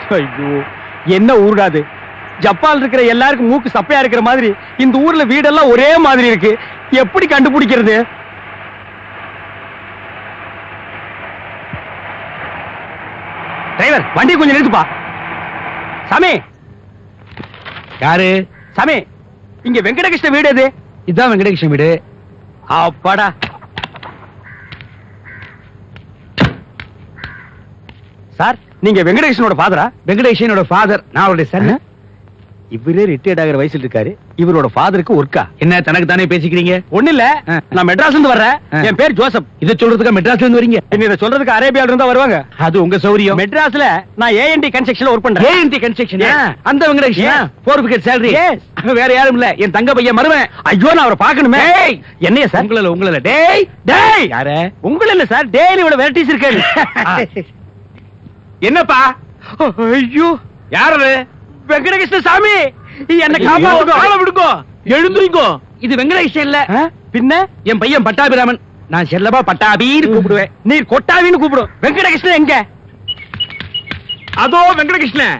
ஐயோ என்ன ஊருடாது ஜப்பான் இருக்கிற எல்லாருக்கும் மூக்கு சப்பையா இருக்கிற மாதிரி இந்த ஊர்ல வீடெல்லாம் ஒரே மாதிரி இருக்கு எப்படி கண்டுபிடிக்கிறது டிரைவர் வண்டி கொஞ்சம் நிறுத்துப்பா சாமி யாரு சாமி இங்க வெங்கடகிருஷ்ண வீடு எது இதான் வெங்கடகிருஷ்ணன் வீடு அப்பாடா சார் நீங்க வெங்கடகிருஷ்ணனோட ஃபாதரா வெங்கடேஷனோட ஃபாதர் நான் அவருடைய சன் இவரே ரிட்டையர்ட் ஆகிற வயசுல இருக்காரு இவரோட ஃபாதருக்கு ஒர்க்கா என்ன தனக்கு தானே பேசிக்கிறீங்க ஒண்ணு இல்ல ஆ. நான் மெட்ராஸ்ல இருந்து வர்றேன் ஆ. என் பேர் ஜோசப் இத சொல்றதுக்கு மெட்ராஸ்ல இருந்து வரீங்க பின்ன இதை சொல்றதுக்கு அரேபியால இருந்தா வருவாங்க அது உங்க சௌரியம் மெட்ராஸ்ல நான் ஏஎன்டி கன்ஸ்ட்ரக்ஷன்ல ஒர்க் பண்றேன் ஏஎன்டி கன்ஸ்ட்ரக்ஷன் Yes. அந்த Venkatesan Yes. Four wicket salary Yes. வேற யாரும் இல்ல என் தங்க பையன் மருவன் ஐயோ நான் அவரை பார்க்கணுமே டேய். என்னைய சார் உங்கள உங்கள டேய் டேய் யார உங்கள இல்ல சார் டெய்லி இவ்வளவு வெரைட்டிஸ் இருக்கு என்னப்பா ஐயோ யாரு வெங்கடகிருஷ்ண சாமி என்ன கால காப்பாத்துங்க விடுங்கோ எழுந்துருங்கோ இது வெங்கடேஷன் இல்ல ஆ? பின்ன என் பையன் பட்டாபிராமன் நான் செல்லப்பா பட்டாபின்னு கூப்பிடுவேன் நீர் கொட்டாவின்னு கூப்பிடும் வெங்கடகிருஷ்ணன் எங்க அதோ வெங்கடகிருஷ்ணன்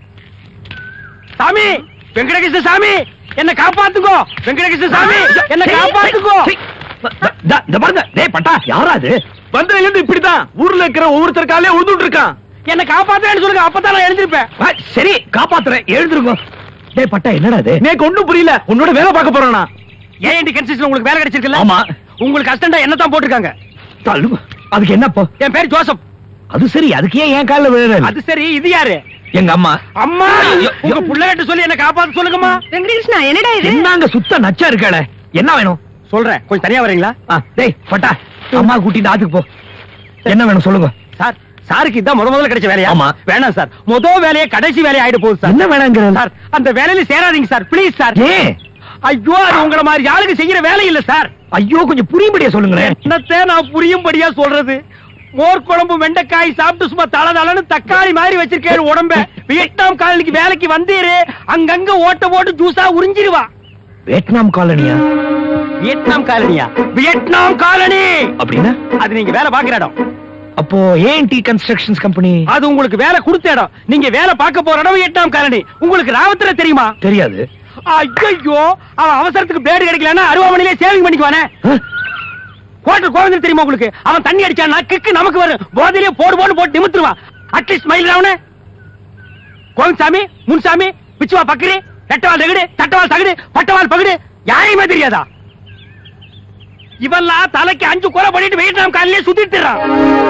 சாமி வெங்கடகிருஷ்ண சாமி என்ன காப்பாத்துங்கோ வெங்கடகிருஷ்ண சாமி என்ன காப்பாத்துங்கோ இந்த பாருங்க டேய் பட்டா யாரா அது வந்ததுல இருந்து இப்படிதான் ஊர்ல இருக்கிற ஒவ்வொருத்தர் காலே உழுதுட்டு இருக்கான் என்ன காப்பாத்துறேன்னு சொல்லுங்க அப்பதான் நான் எழுந்திருப்பேன் ஆ, சரி காப்பாத்துறேன் எழுந்துருங்க டேய் பட்டா என்னடா இது எனக்கு ஒண்ணும் புரியல உன்னோட வேலை பார்க்க போறானா ஏஎன்டி கன்ஸ்ட்ரக்ஷன் உங்களுக்கு வேலை கிடைச்சிருக்குல்ல ஆமா உங்களுக்கு அஸ்டண்டா என்ன தான் போட்டிருக்காங்க தள்ளுங்க அதுக்கு என்னப்போ என் பேர் ஜோசப் அது சரி அதுக்கு ஏன் என் கால்ல விழுற அது சரி இது யாரு எங்க அம்மா அம்மா ஐயோ, உங்க புள்ளைகிட்ட சொல்லி என்ன காப்பாத்து சொல்லுங்கம்மா வெங்கடகிருஷ்ணா என்னடா இது என்னங்க சுத்த நச்சா இருக்காளே என்ன வேணும் சொல்றேன் கொஞ்சம் தனியா வரீங்களா ஆ, டேய் பட்டா அம்மா கூட்டிட்டு ஆத்துக்கு போ என்ன வேணும் சொல்லுங்க சார் சாருக்கு இதான் முத முதல்ல கிடைச்ச வேலையா ஆமா. வேணாம் சார் முத வேலையே கடைசி வேலையா ஆயிட போகுது சார் என்ன வேணாங்கிற சார் அந்த வேலையில சேராதீங்க சார் ப்ளீஸ் சார் ஏன் ஐயோ அது உங்கள மாதிரி ஆளுக்கு செய்யற வேலை இல்ல சார் ஐயோ கொஞ்சம் புரியும்படியா சொல்லுங்களேன் என்னத்த நான் புரியும்படியா சொல்றது மோர் குழம்பு வெண்டைக்காய் சாப்பிட்டு சும்மா தல தலன்னு தக்காளி மாதிரி வச்சிருக்காரு உடம்ப வியட்நாம் காலனிக்கு வேலைக்கு வந்தீரு அங்கங்க ஓட்ட போட்டு ஜூஸா உறிஞ்சிருவா வியட்நாம் காலனியா வியட்நாம் காலனியா வியட்நாம் காலனி அப்படின்னா அது நீங்க வேலை பாக்குற இடம் அப்போ ஏன் டி கன்ஸ்ட்ரக்ஷன்ஸ் கம்பெனி அது உங்களுக்கு வேலை கொடுத்த இடம் நீங்க வேலை பார்க்க போற இடம் வியட்நாம் காலனி உங்களுக்கு ராவத்துல தெரியுமா தெரியாது ஐயோ அவன் அவசரத்துக்கு பிளேடு கிடைக்கலன்னா அருவாமனையிலே சேவிங் பண்ணிக்குவானே ஆ? கோட்டர் கோவிந்தர் தெரியுமா உங்களுக்கு அவன் தண்ணி அடிச்சான்னா கிக்கு நமக்கு வரும் போதிலே போடு போடு போட்டு நிமித்துருவான் அட்லீஸ்ட் மயில் அவனே கோவிந்த் முன்சாமி பிச்சுவா பக்கரி ரெட்டவால் தகடு தட்டவால் தகடு பட்டவால் பகடு யாரையுமே தெரியாதா இவெல்லாம் தலைக்கு அஞ்சு கொலை பண்ணிட்டு வியட்நாம் காலையிலே சுத்திட்டுறான்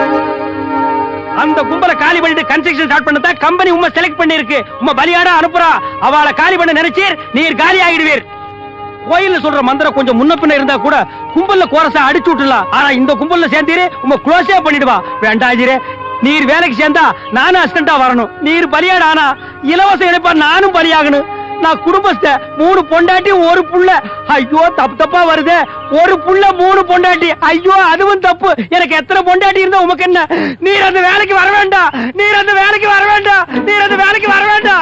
அந்த கும்பல காலி பண்ணிட்டு கன்ஸ்ட்ரக்ஷன் ஸ்டார்ட் பண்ணதா கம்பெனி உம்ம செலக்ட் பண்ணிருக்கு உம்ம பலியாடா அனுப்புறா அவளை காலி பண்ண நினைச்சீர் நீர் காலி ஆகிடுவீர் கோயில்ல சொல்ற மந்திரம் கொஞ்சம் முன்ன பின்ன இருந்தா கூட கும்பல்ல கோரசா அடிச்சு விட்டுலாம் ஆனா இந்த கும்பல்ல சேர்ந்தீரு உங்க க்ளோஸே பண்ணிடுவா வேண்டாஜிரே நீர் வேலைக்கு சேர்ந்தா நானும் அசிஸ்டண்டா வரணும் நீர் பலியாட ஆனா இலவச இணைப்பா நானும் பலியாகணும் நான் குடும்பஸ்த மூணு பொண்டாட்டி ஒரு புள்ள ஐயோ தப்பு தப்பா வருதே ஒரு புள்ள மூணு பொண்டாட்டி ஐயோ அதுவும் தப்பு எனக்கு எத்தனை பொண்டாட்டி இருந்தா உமக்கு என்ன நீர் அந்த வேலைக்கு வர வேண்டாம் நீர் அந்த வேலைக்கு வர வேண்டாம் நீர் அந்த வேலைக்கு வர வேண்டாம்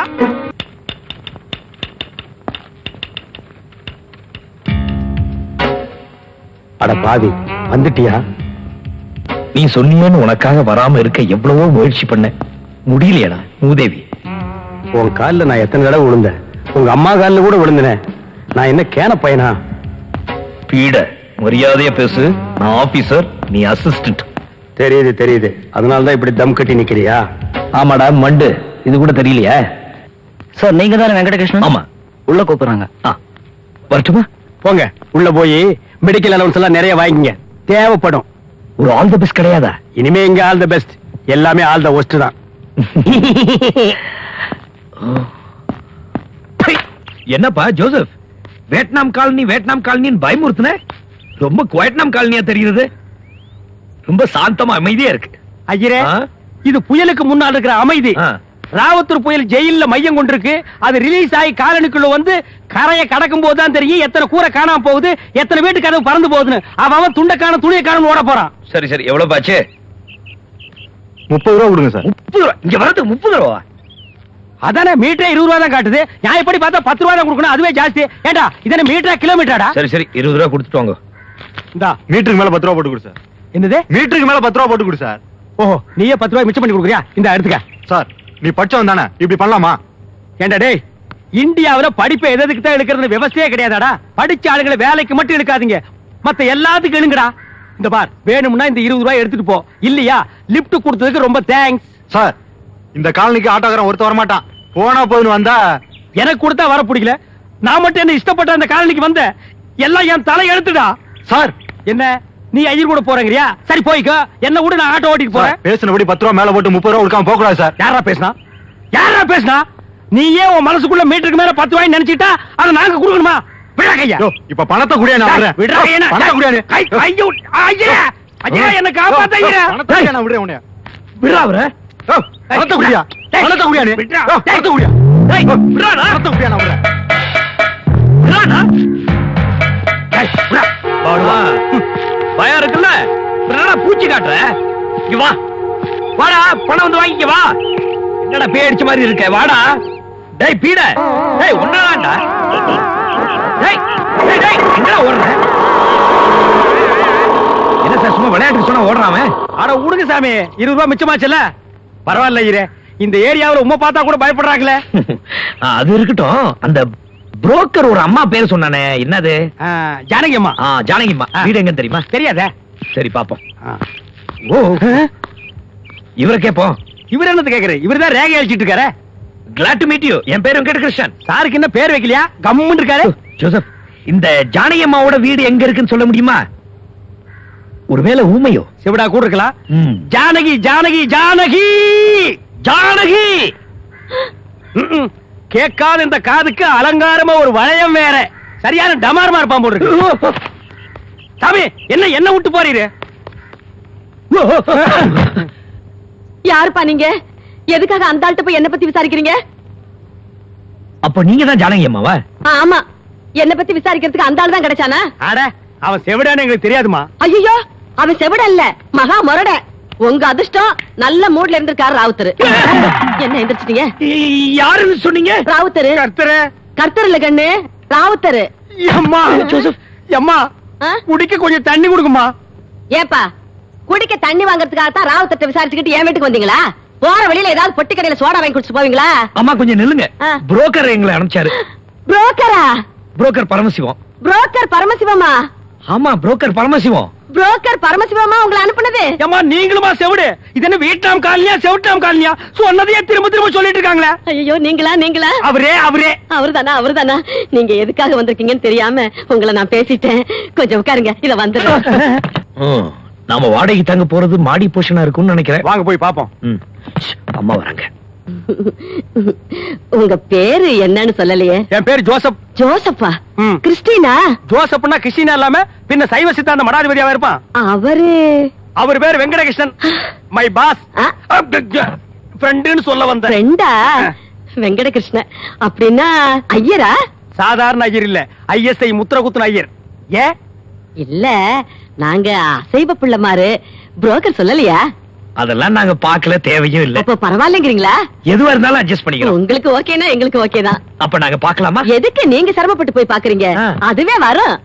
அட பாவி வந்துட்டியா நீ சொன்னியன்னு உனக்காக வராம இருக்க எவ்வளவோ முயற்சி பண்ண முடியலையடா மூதேவி உன் கால்ல நான் எத்தனை தடவை விழுந்தேன் உங்க அம்மா கால்ல கூட விழுந்தனே நான் என்ன கேன பையனா பீட மரியாதையா பேசு நான் ஆபீசர் நீ அசிஸ்டன்ட் தெரியுது தெரியுது அதனால தான் இப்படி தம் கட்டி நிக்கிறியா ஆமாடா மண்டு இது கூட தெரியலையா சார் நீங்க தானே வெங்கடகிருஷ்ணன் ஆமா உள்ள கூப்பிடுறாங்க ஆ, வரட்டுமா போங்க உள்ள போய் மெடிக்கல் அலவன்ஸ் எல்லாம் நிறைய வாங்கிங்க தேவைப்படும் ஒரு ஆல் தி பெஸ்ட் கிடையாதா இனிமே இங்க ஆல் த பெஸ்ட் எல்லாமே ஆல் த ஒஸ்ட் தான் ஹை, என்னப்பா ஜோசப் வியட்நாம் காலனி வியட்நாம் காலனின்னு பயமுறுத்துன ரொம்ப குவைட்நாம் காலனியா தெரியுது ரொம்ப சாந்தமா அமைதியா இருக்கு ஐயரே ஆ? இது புயலுக்கு முன்னால் இருக்கிற அமைதி ஆ. ராவத்தூர் புயல் ஜெயில்ல மையம் கொண்டிருக்கு அது ரிலீஸ் ஆகி காலனிக்குள்ள வந்து கரையை கடக்கும் போது தான் தெரியும் எத்தனை கூரை காணாம போகுது எத்தனை வீட்டு கதவு பறந்து போகுதுன்னு அவன் அவன் துண்டை காணும் துணியை காணும் ஓட போறான் சரி சரி எவ்வளவு பாச்சு முப்பது ரூபா கொடுங்க சார் முப்பது ரூபா இங்க வரது முப்பது ரூபா அதானே மீட்டரே இருபது ரூபா தான் காட்டுது நான் எப்படி பார்த்தா பத்து ரூபா தான் கொடுக்கணும் அதுவே ஜாஸ்தி ஏண்டா இதனை மீட்டரா கிலோமீட்டராடா சரி சரி இருபது ரூபா கொடுத்துட்டு வாங்க இந்தா மீட்டருக்கு மேல பத்து ரூபா போட்டு கொடு சார் என்னது மீட்டருக்கு மேல பத்து ரூபா போட்டு கொடு சார் ஓஹோ நீயே பத்து ரூபாய் மிச்சம் பண்ணி கொடுக்குறியா இந்த எடுத்துக்க சார் நீ படிச்சவன் தானே இப்படி பண்ணலாமா ஏண்டா டேய் இந்தியாவுல படிப்பை எதுக்கு தான் எடுக்கிறது விவசாயே கிடையாதாடா படிச்ச ஆளுங்களை வேலைக்கு மட்டும் எடுக்காதீங்க மத்த எல்லாத்துக்கும் எடுங்கடா இந்த பார் வேணும்னா இந்த இருபது ரூபாய் எடுத்துட்டு போ இல்லையா லிப்ட் கொடுத்ததுக்கு ரொம்ப தேங்க்ஸ் சார் இந்த காலனிக்கு ஆட்டோக்காரன் ஒருத்த வரமாட்டான் போனா போதுன்னு வந்தா எனக்கு கொடுத்தா வர பிடிக்கல நான் மட்டும் என்ன இஷ்டப்பட்ட அந்த காலனிக்கு வந்த எல்லாம் என் தலை எழுத்துடா சார் என்ன நீ ஐயர் கூட போறேங்கறியா சரி போய்க்கோ என்ன கூட நான் ஆட்டோ ஓட்டிட்டு போறேன் பேசினபடி பத்து ரூபா மேல போட்டு முப்பது ரூபா கொடுக்காம போக கூடாது சார் யாரா பேசினா யாரா பேசினா நீயே உன் மனசுக்குள்ள மீட்டருக்கு மேல பத்து ரூபாய் நினைச்சிட்டா அதை நாங்க கொடுக்கணுமா விடா கையா யோ, இப்ப பணத்தை குடியா நான் விடுறேன் விடுறா கையா யோ, பணத்தை குடியா நீ. கை ஐயோ ஐயா ஐயா என்ன காப்பாத்த ஐயா பணத்தை குடியா நான் விடுறேன் உன்னைய. விடுறா அவர யோ, பணத்தை குடியா டேய், பணத்தை குடியா நீ விட்றா. யோ, பணத்தை குடியா டேய், யோ, விட்றாடா. பணத்தை குடியா நான் விடுறேன் விடுறாடா. டேய், விட்றா. பாடுவா பயம் இருக்குல்ல என்னடா பூச்சி காட்டுற இங்க வா வாடா பணம் வந்து வாங்கிக்க வா என்னடா பேய் அடிச்ச மாதிரி இருக்க வாடா டேய் பீட டேய் ஒன்னாடா டேய் டேய் டேய் எங்கடா ஓடுற என்ன சார் சும்மா விளையாட்டுக்கு சொன்னா ஓடுறான் அவன் அட விடுங்க சாமி இருபது ரூபாய் மிச்சமாச்சுல பரவாயில்ல ஐயரே இந்த ஏரியாவுல உம்மை பார்த்தா கூட பயப்படுறாங்களே ஆ, அது இருக்கட்டும் அந்த புரோக்கர் ஒரு அம்மா பேர் சொன்னானே என்னது ஆ, ஜானகி அம்மா ஆ ஜானகிம்மா ஆ. வீடு எங்கன்னு தெரியுமா தெரியாதே சரி பாப்போம் ஆ. ஓ இவரை கேப்போம் இவர் என்னது கேக்குறாரு இவர் தான் ரேகை அழிச்சிட்டு இருக்காரு glad to meet you என் பேர் வெங்கட கிருஷ்ணன் சாருக்கு என்ன பேர் வைக்கலையா கம்முன்னு இருக்காரு ஜோசப் இந்த ஜானகி அம்மாவோட வீடு எங்க இருக்குன்னு சொல்ல முடியுமா ஒருவேளை ஊமையோ சிவடா கூட இருக்கலாம் ம். ஜானகி ஜானகி ஜானகி ஜானகி ம்ம். கேட்காத இந்த காதுக்கு அலங்காரமா ஒரு வளையம் வேற சரியான டமாரமா இருப்பான் போல இருக்கு சாமி என்ன என்ன விட்டு போறீரு யாருப்பா நீங்க எதுக்காக அந்த ஆள்கிட்ட போய் என்ன பத்தி விசாரிக்கிறீங்க அப்ப நீங்க தான் ஜானகி அம்மாவா ஆ, ஆமா என்ன பத்தி விசாரிக்கிறதுக்கு அந்த ஆள் தான் கிடைச்சானா அட அவன் செவிடான்னு எங்களுக்கு தெரியாதுமா ஐயோ அவன் செவிட இல்ல மகா முரட உங்க அதிர்ஷ்டம் நல்ல மூட்ல இருந்திருக்காரு ராவுத்தரு என்ன எந்திரிச்சிட்டீங்க யாருன்னு சொன்னீங்க ராவுத்தரு கர்த்தர கர்த்தர் இல்ல கண்ணு ராவுத்தரு அம்மா ஜோசப் அம்மா ஆ? குடிக்க கொஞ்சம் தண்ணி கொடுக்குமா ஏப்பா குடிக்க தண்ணி வாங்குறதுக்காக தான் ராவுத்தர்ட்ட விசாரிச்சுக்கிட்டு என் வீட்டுக்கு வந்தீங்களா போற வழியில ஏதாவது பொட்டி கடையில சோடா வாங்கி குடிச்சு போவீங்களா அம்மா கொஞ்சம் நில்லுங்க ஆ. புரோக்கர் எங்களை அனுப்பிச்சாரு புரோக்கரா புரோக்கர் பரமசிவம் புரோக்கர் பரமசிவமா ஆமா புரோக்கர் பரமசிவம் புரோக்கர் பரமசிவமா உங்களை அனுப்புனது அம்மா நீங்களுமா செவிடு இது என்ன வீட்டாம் காலனியா செவிட்டாம் காலனியா சொன்னதையே திரும்ப திரும்ப சொல்லிட்டு இருக்காங்களே ஐயோ நீங்களா நீங்களா அவரே அவரே அவர்தானா அவர்தானா நீங்க எதுக்காக வந்திருக்கீங்கன்னு தெரியாம உங்களை நான் பேசிட்டேன் கொஞ்சம் உட்காருங்க இத வந்துடுறேன் ம். நாம வாடகை தங்க போறது மாடி போஷனா இருக்கும்னு நினைக்கிறேன் வாங்க போய் பாப்போம் ம். ஷ், அம்மா வராங்க உங்க பேரு என்னன்னு சொல்லலையே என் பேர் ஜோசப் ஜோசப்பா ம். கிறிஸ்டினா ஜோசப்னா கிறிஸ்டினா இல்லாம பின்ன சைவ சித்தாந்த மடாதிபதியாவா இருப்பான் அவரு அவர் பேர் வெங்கடகிருஷ்ணன் மை பாஸ் ஆ? ஃப்ரெண்டுன்னு சொல்ல வந்தேன் ஃப்ரெண்டா வெங்கடகிருஷ்ண அப்படின்னா ஐயரா சாதாரண ஐயர் இல்ல ஐஎஸ்ஐ முத்திர குத்துன ஐயர் ஏன் இல்ல நாங்க அசைவ பிள்ளைமாரு புரோக்கர் சொல்லலையா அதெல்லாம் நாங்க பார்க்கல தேவையும் இல்ல அப்ப பரவாயில்லைங்கிறீங்களா எதுவா இருந்தாலும் அட்ஜஸ்ட் பண்ணிக்கலாம் உங்களுக்கு ஓகேனா எங்களுக்கு ஓகே தான் அப்ப நாங்க பார்க்கலாமா எதுக்கு நீங்க சிரமப்பட்டு போய் பாக்குறீங்க ஆ. அதுவே வரும்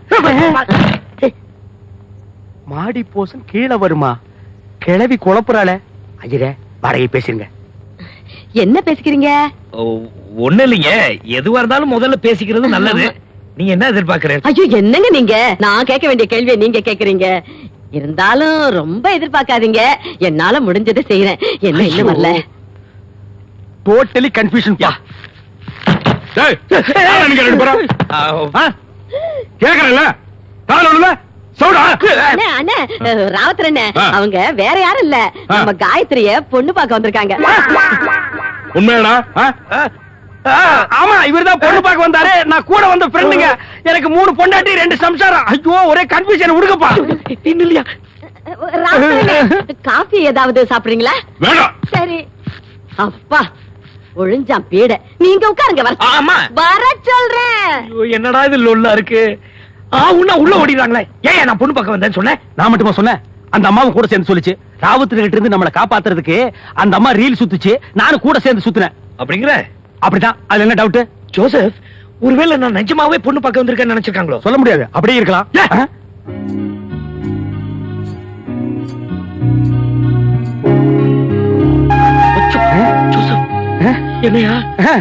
மாடி போசன் கீழே வருமா கிளவி குழப்புறாளே ஐயரே வாடகை பேசுங்க என்ன பேசிக்கிறீங்க ஓ, ஒண்ணு இல்லைங்க எதுவா இருந்தாலும் முதல்ல பேசிக்கிறது நல்லது நீங்க என்ன எதிர்பார்க்கறீங்க ஐயோ என்னங்க நீங்க நான் கேட்க வேண்டிய கேள்வியை நீங்க கேக்குறீங்க இருந்தாலும் ரொம்ப எதிர்பார்க்காதீங்க என்னால முடிஞ்சதை செய்யறேன் என்ன இன்னும் வரல டோட்டலி கன்ஃபியூஷன் பா டேய், யாரா நீங்க ரெண்டு பேரும்? ஆ? கேக்குறேன்ல கால ஒண்ணுல சவுடா அண்ணே அண்ணே அஹ், ராவத்தர் அண்ணே ஆ. அவங்க வேற யாரும் இல்ல ஆ. நம்ம காயத்ரிய பொண்ணு பார்க்க வந்திருக்காங்க உண்மையாடா ஆ? ஆமா இவர்தான் பொண்ணு பார்க்க வந்தாரு நான் கூட வந்த ஃப்ரெண்டுங்க எனக்கு மூணு பொண்டாட்டி ரெண்டு சம்சாரம் ஐயோ ஒரே கன்ஃபியூஷன் விடுங்கப்பா இல்லையா ராவத்தர் அண்ணே, காஃபி ஏதாவது சாப்பிடுறீங்களா வேணாம் சரி அப்பா ஒழிஞ்சான் பீட நீங்க உட்காருங்க வர ஆமா. வர சொல்றேன் ஐயோ, என்னடா இது லொல்லா இருக்கு ஆ உன்ன உள்ள ஓடிடுறாங்களே ஏன் நான் பொண்ணு பக்கம் வந்தேன்னு சொன்னேன் நான் மட்டுமா சொன்னேன் அந்த அம்மாவும் கூட சேர்ந்து சொல்லுச்சு ராவுத்தர் கிட்ட இருந்து நம்மளை காப்பாத்துறதுக்கு அந்த அம்மா ரீல் சுத்துச்சு நானும் கூட சேர்ந்து சுத்துனேன் அப்படிங்கிற அப்படிதான் அதுல என்ன டவுட் ஜோசப் ஒருவேளை நான் நிஜமாவே பொண்ணு பார்க்க வந்திருக்கேன்னு நினைச்சிருக்காங்களோ சொல்ல முடியாது அப்படியே இருக்கலாம் ஏ. ஆ? ஜோசப் என்னையா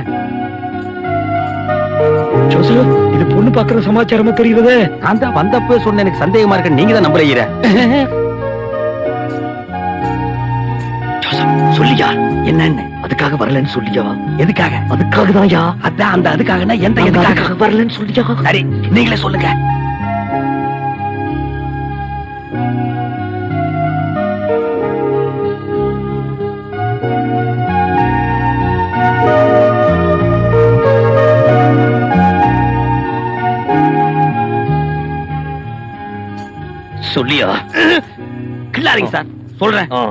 ஜோசப் இது பொண்ணு பாக்குற சமாச்சாரமா தெரியுது நான் தான் வந்தப்ப சொன்ன எனக்கு சந்தேகமா இருக்கு நீங்க தான் நம்பலையிற ஜோசப் சொல்லியா என்னன்னு அதுக்காக வரலன்னு சொல்லியா எதுக்காக அதுக்காக தான் யா அதான் அந்த அதுக்காகனா எந்த எதுக்காக வரலன்னு சொல்லியா சரி நீங்களே சொல்லுங்க சொல்லியா கில்லாதீங்க சார் சொல்றேன் ஆ.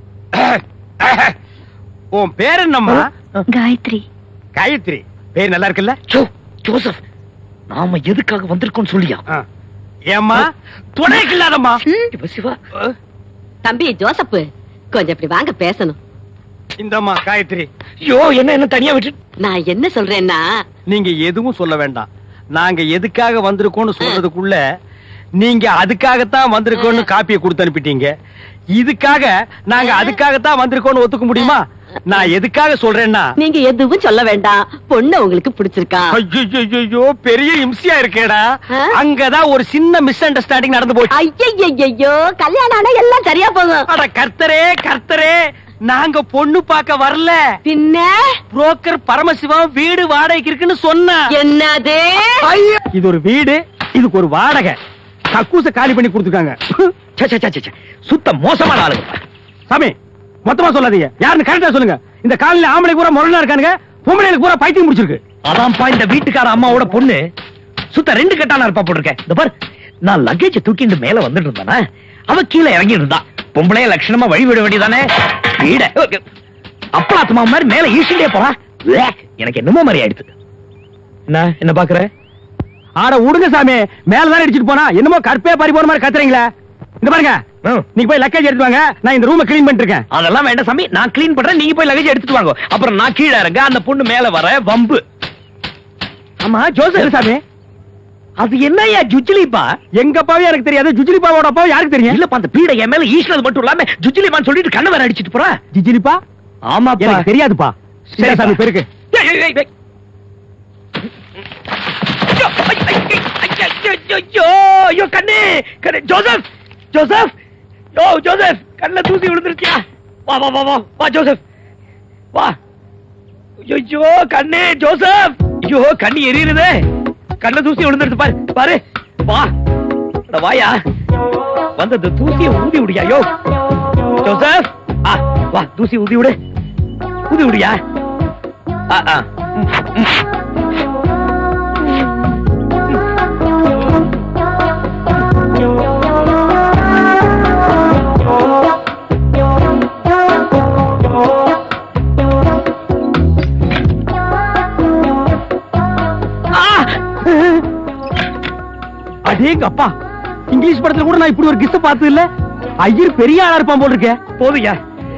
உன் பேர் என்னம்மா காயத்ரி காயத்ரி பேர் நல்லா இருக்குல்ல ஜோ ஜோசப் நாம எதுக்காக வந்திருக்கோம் சொல்லியா ஆ. ஏம்மா துணை கில்லாதம்மா இப்ப சிவா தம்பி ஜோசப்பு கொஞ்சம் இப்படி வாங்க பேசணும் இந்தம்மா காயத்ரி ஐயோ என்ன என்ன தனியா விட்டு நான் என்ன சொல்றேன்னா நீங்க எதுவும் சொல்ல வேண்டாம் நாங்க எதுக்காக வந்திருக்கோம்னு சொல்றதுக்குள்ள நீங்க அதுக்காகத்தான் வந்திருக்கோம்னு காப்பியை கொடுத்து அனுப்பிட்டீங்க இதுக்காக நாங்க அதுக்காகத்தான் வந்திருக்கோம்னு ஒத்துக்க முடியுமா நான் எதுக்காக சொல்றேன்னா நீங்க எதுவும் சொல்ல வேண்டாம் பொண்ணு உங்களுக்கு பிடிச்சிருக்கா ஐயோ பெரிய இம்சியா இருக்கேடா ஆ? அங்கதான் ஒரு சின்ன மிஸ் அண்டர்ஸ்டாண்டிங் நடந்து போச்சு ஐயையையோ கல்யாணம் ஆனா எல்லாம் சரியா போகும் அட கர்த்தரே கர்த்தரே நாங்க பொண்ணு பார்க்க வரல பின்ன புரோக்கர் பரமசிவம் வீடு வாடகைக்கு இருக்குன்னு சொன்னா என்னது இது ஒரு வீடு இதுக்கு ஒரு வாடகை கக்கூச காலி பண்ணி கொடுத்துருக்காங்க சே, சே, சே, சே, சே. சுத்த மோசமான ஆளுங்க சாமி மொத்தமா சொல்லாதீங்க யாருன்னு கரெக்டா சொல்லுங்க இந்த காலையில ஆம்பளை பூரா முரணா இருக்கானுங்க பொம்பளைகளுக்கு பூரா பைத்தியம் முடிச்சிருக்கு அதான்ப்பா இந்த வீட்டுக்கார அம்மாவோட பொண்ணு சுத்த ரெண்டு கட்டான இருப்பா போட்டிருக்கேன் இந்த பார் நான் லக்கேஜ் தூக்கிட்டு மேல வந்துட்டு இருந்தானே அவ கீழே இறங்கி இருந்தா பொம்பளைய லட்சணமா வழி விட வேண்டியதானே வீட அப்பளாத்துமா மாதிரி மேல ஈசிண்டே போறா உவ்வே, எனக்கு என்னமோ மாதிரி ஆயிடுச்சு என்ன என்ன பாக்குற ஆட விடுங்க சாமி மேலதான் அடிச்சிட்டு போனா என்னமோ கற்பே பறி போன மாதிரி கத்துறீங்களா இந்த பாருங்க ம். நீங்க போய் லக்கேஜ் எடுத்து வாங்க நான் இந்த ரூமை கிளீன் பண்ணிட்டு இருக்கேன் அதெல்லாம் வேண்டாம் சாமி நான் க்ளீன் பண்றேன் நீங்க போய் லக்கேஜ் எடுத்துட்டு வாங்க அப்புறம் நான் கீழே இறங்க அந்த பொண்ணு மேல வர வம்பு ஆமா ஜோசப் சாமி அது என்னய்யா ஜுஜிலிப்பா எங்க அப்பாவே எனக்கு தெரியாது ஜுஜிலிப்பாவோட அப்பாவை யாருக்கு தெரியும் இல்லப்பா அந்த பீடை என் மேல ஈஸ்னது மட்டும் இல்லாம ஜுஜிலிமான்னு சொல்லிட்டு கண்ணை வேற அடிச்சிட்டு போறா ஜிஜிலிப்பா ஆமாப்பா எனக்கு தெரியாதுப்பா சரி சரிப்பா. சாமி பெருக்கு ஏய், ஏய், ஏய், ஏய். ஐயோ, ஐ, ஐ, ஐ, ஐ, ஐயோ, ஐயோ, ஐயோ, ஐயோ, கண்ணு, கண்ணு, ஜோசப் ஜோசப் யோ ஜோசப் கண்ணுல தூசி விழுந்துருச்சியா வா வா வா வா வா ஜோசப் வா ஐயோ கண்ணு ஜோசப் ஐயோ கண்ணு எரியுறதே கண்ணுல தூசி விழுந்துருச்சு பாரு பாரு வா அட, வாயா வந்து அந்த தூசியை ஊதி விடியா யோ ஜோசப் ஆ வா தூசி ஊதி விடு ஊதி விடியா ஆ ஆ ம், ம். அடேங்க அப்பா இங்கிலீஷ் படத்துல கூட நான் இப்படி ஒரு கிஸ் பார்த்தது இல்ல ஐயர் பெரிய ஆளா இருப்பான் போல் இருக்கே போதுயா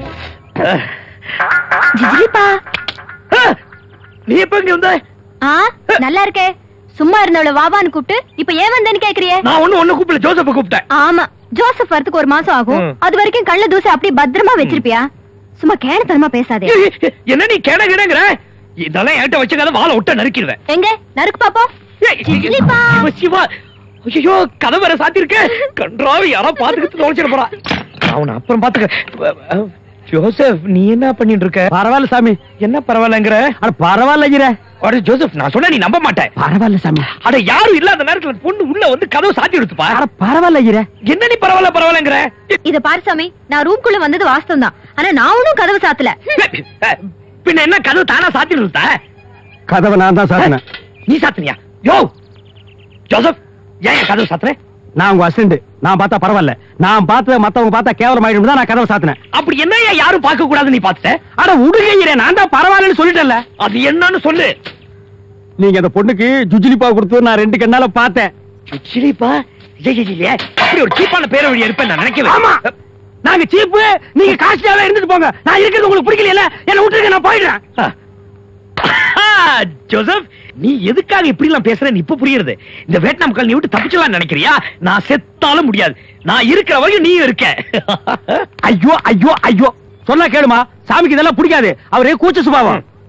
ஜிஜிலிப்பா நீ எப்ப இங்க வந்த ஆ நல்லா இருக்கே சும்மா இருந்தவள வாவான்னு கூப்பிட்டு இப்ப ஏன் வந்தேன்னு கேக்குறியே நான் ஒண்ணு ஒண்ணு கூப்பிடல ஜோசப்ப கூப்பிட்டேன் ஆமா ஜோசப் வரதுக்கு ஒரு மாசம் ஆகும் ம். அது வரைக்கும் கள்ள தூசி அப்படியே பத்திரமா வச்சிருப்பியா சும்மா கேனத்தனமா பேசாதே ஏய், ஏய், என்ன நீ கேட கேடங்கிற இதெல்லாம் என்கிட்ட வச்சுக்காத வாழை விட்ட நறுக்கிடுவேன் எங்க நறுக்கு பாப்போம் ஏய், ஜிஜிலிப்பா. சிவா, சிவா ஐயோ கதை வேற சாத்திருக்க கன்றாவி யாரோ பாத்துக்கிட்டு தொலைச்சிட போறா நான் உன்னை அப்புறம் பாத்துக்க ஜோசப் நீ என்ன பண்ணிட்டு இருக்க பரவாயில்ல சாமி என்ன பரவாயில்லங்கிற அட பரவாயில்ல ஐயரே அட ஜோசப் நான் சொன்னா நீ நம்ப மாட்டேன் பரவாயில்ல சாமி அட யாரும் இல்லாத நேரத்துல பொண்ணு உள்ள வந்து கதவு சாத்தி எடுத்துப்பா அட பரவாயில்ல ஐயரே என்ன நீ பரவாயில்ல பரவாயில்லங்கிற இத பாரு சாமி நான் ரூம்குள்ள வந்தது வாஸ்தவம் தான் ஆனா நான் ஒன்னும் கதவு சாத்தல பின்ன என்ன கதவு தானா சாத்தி இருந்தா கதவை நான் தான் சாத்தினேன் நீ சாத்துனியா யோ ஜோசப் ஏன் என் கதவு சாத்துற நான் உங்க அசிஸ்டன்ட் நான் பார்த்தா பரவாயில்ல நான் பார்த்தத மத்தவங்க பார்த்தா கேவலம் ஆயிடும் தான் நான் கதவை சாத்தினேன் அப்படி என்ன யாரும் பார்க்க கூடாது நீ பாத்துட்ட அட விடுங்க ஐயரே நான் தான் பரவாயில்லன்னு சொல்லிட்டேன்ல அது என்னன்னு சொல்லு நீங்க அந்த பொண்ணுக்கு ஜுஜிலிப்பா கொடுத்து நான் ரெண்டு கண்ணால பார்த்தேன் சிரிப்பா அப்படி ஒரு சீப்பான பேர வழி இருப்பேன் நான் நினைக்கவே ஆமா நாங்க சீப்பு நீங்க காஸ்ட்லியாவே இருந்துட்டு போங்க நான் இருக்கிறது உங்களுக்கு பிடிக்கல என்ன விட்டுருங்க நான் போயிடுறேன் ஆ, ஜோசப் நீ எதுக்காக இப்படி எல்லாம் பேசுறேன்னு இப்ப புரியுது இந்த வியட்நாம் மக்கள் நீ விட்டு தப்பிச்சலாம் நினைக்கிறியா நான் செத்தாலும் முடியாது நான் இருக்கிற வரையும் நீ இருக்க ஐயோ ஐயோ ஐயோ சொன்னா கேளுமா சாமிக்கு இதெல்லாம் பிடிக்காது அவரே கூச்ச சுபாவம்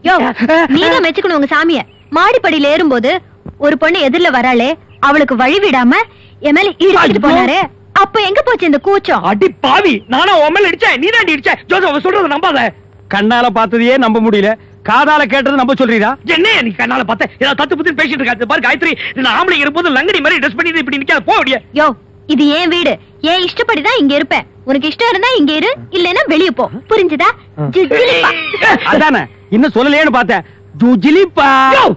யோ நீதான் மெச்சுக்கணும் உங்க சாமிய மாடிப்படியில ஏறும்போது ஒரு பொண்ணு எதிர்ல வராளே அவளுக்கு வழி விடாம என் மேல இடிச்சிட்டு ஐயோ. போனாரு அப்ப எங்க போச்சு இந்த கூச்சம் அடி பாவி நானா உன் மேல இடிச்சேன் நீ தான் இடிச்ச ஜோசப் அவ சொல்றத நம்பாத கண்ணால பார்த்ததையே நம்ப முடியல காதால கேட்டது நம்ப சொல்றீரா என்ன நீ கண்ணால பார்த்த ஏதாவது தத்து புத்து பேசிட்டு இருக்காது பாரு காயத்ரி நான் ஆம்பளை இருக்கும்போது லங்கடி மாதிரி ட்ரெஸ் பண்ணிட்டு இப்படி நிக்காத போ அப்படியே யோ இது ஏன் வீடு ஏன் இஷ்டப்படிதான் இங்க இருப்பேன் உனக்கு இஷ்டம் இருந்தா இங்க இரு இல்லன்னா வெளிய போ புரிஞ்சுதா ஜிஜிலிப்பா. அதானே இன்னும் சொல்லலையேன்னு பார்த்தேன் ஜுஜிலிப்பா யோ.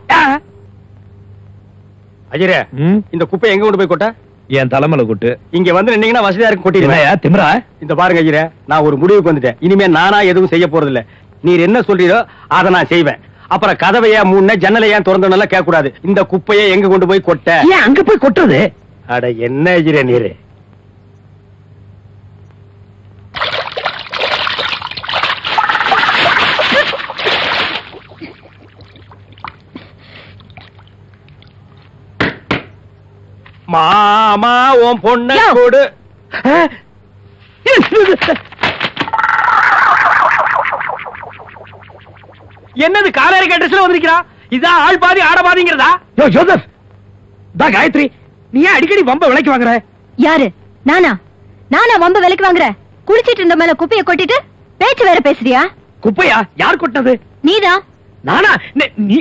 அஜிரே இந்த குப்பை எங்க கொண்டு போய் கொட்ட என் தலைமையில கூட்டு இங்க வந்து நின்னீங்கன்னா வசதியா இருக்கு கொட்டிடுவேன் என்னையா திமிரா இந்த பாருங்க ஐயரே நான் ஒரு முடிவுக்கு வந்துட்டேன் இனிமே நானா எதுவும் செய்ய போறது இல்ல நீர் என்ன சொல்றீரோ அதை நான் செய்வேன் அப்புறம் கதவையா மூணு ஜன்னலை ஏன் திறந்தோன்னெல்லாம் கேட்க கூடாது இந்த குப்பையை எங்க கொண்டு போய் கொட்ட ஏன் அங்க போய் கொட்டுறது அட என்ன ஐயரே நீரு மாமா உன் பொண்ண யோ. கொடு என்னது காலரிக்கு அட்ரஸ்ல வந்திருக்கிறா இதான் ஆள் பாதி ஆட பாதிங்கிறதா யோ ஜோசப் தா காயத்ரி நீ ஏன் அடிக்கடி வம்ப விலைக்கு வாங்குற யாரு நானா நானா வம்ப விலைக்கு வாங்குற குளிச்சிட்டு இருந்த மேல குப்பைய கொட்டிட்டு பேச்சு வேற பேசுறியா குப்பையா யார் கொட்டினது நீதான் நானா நே- நீ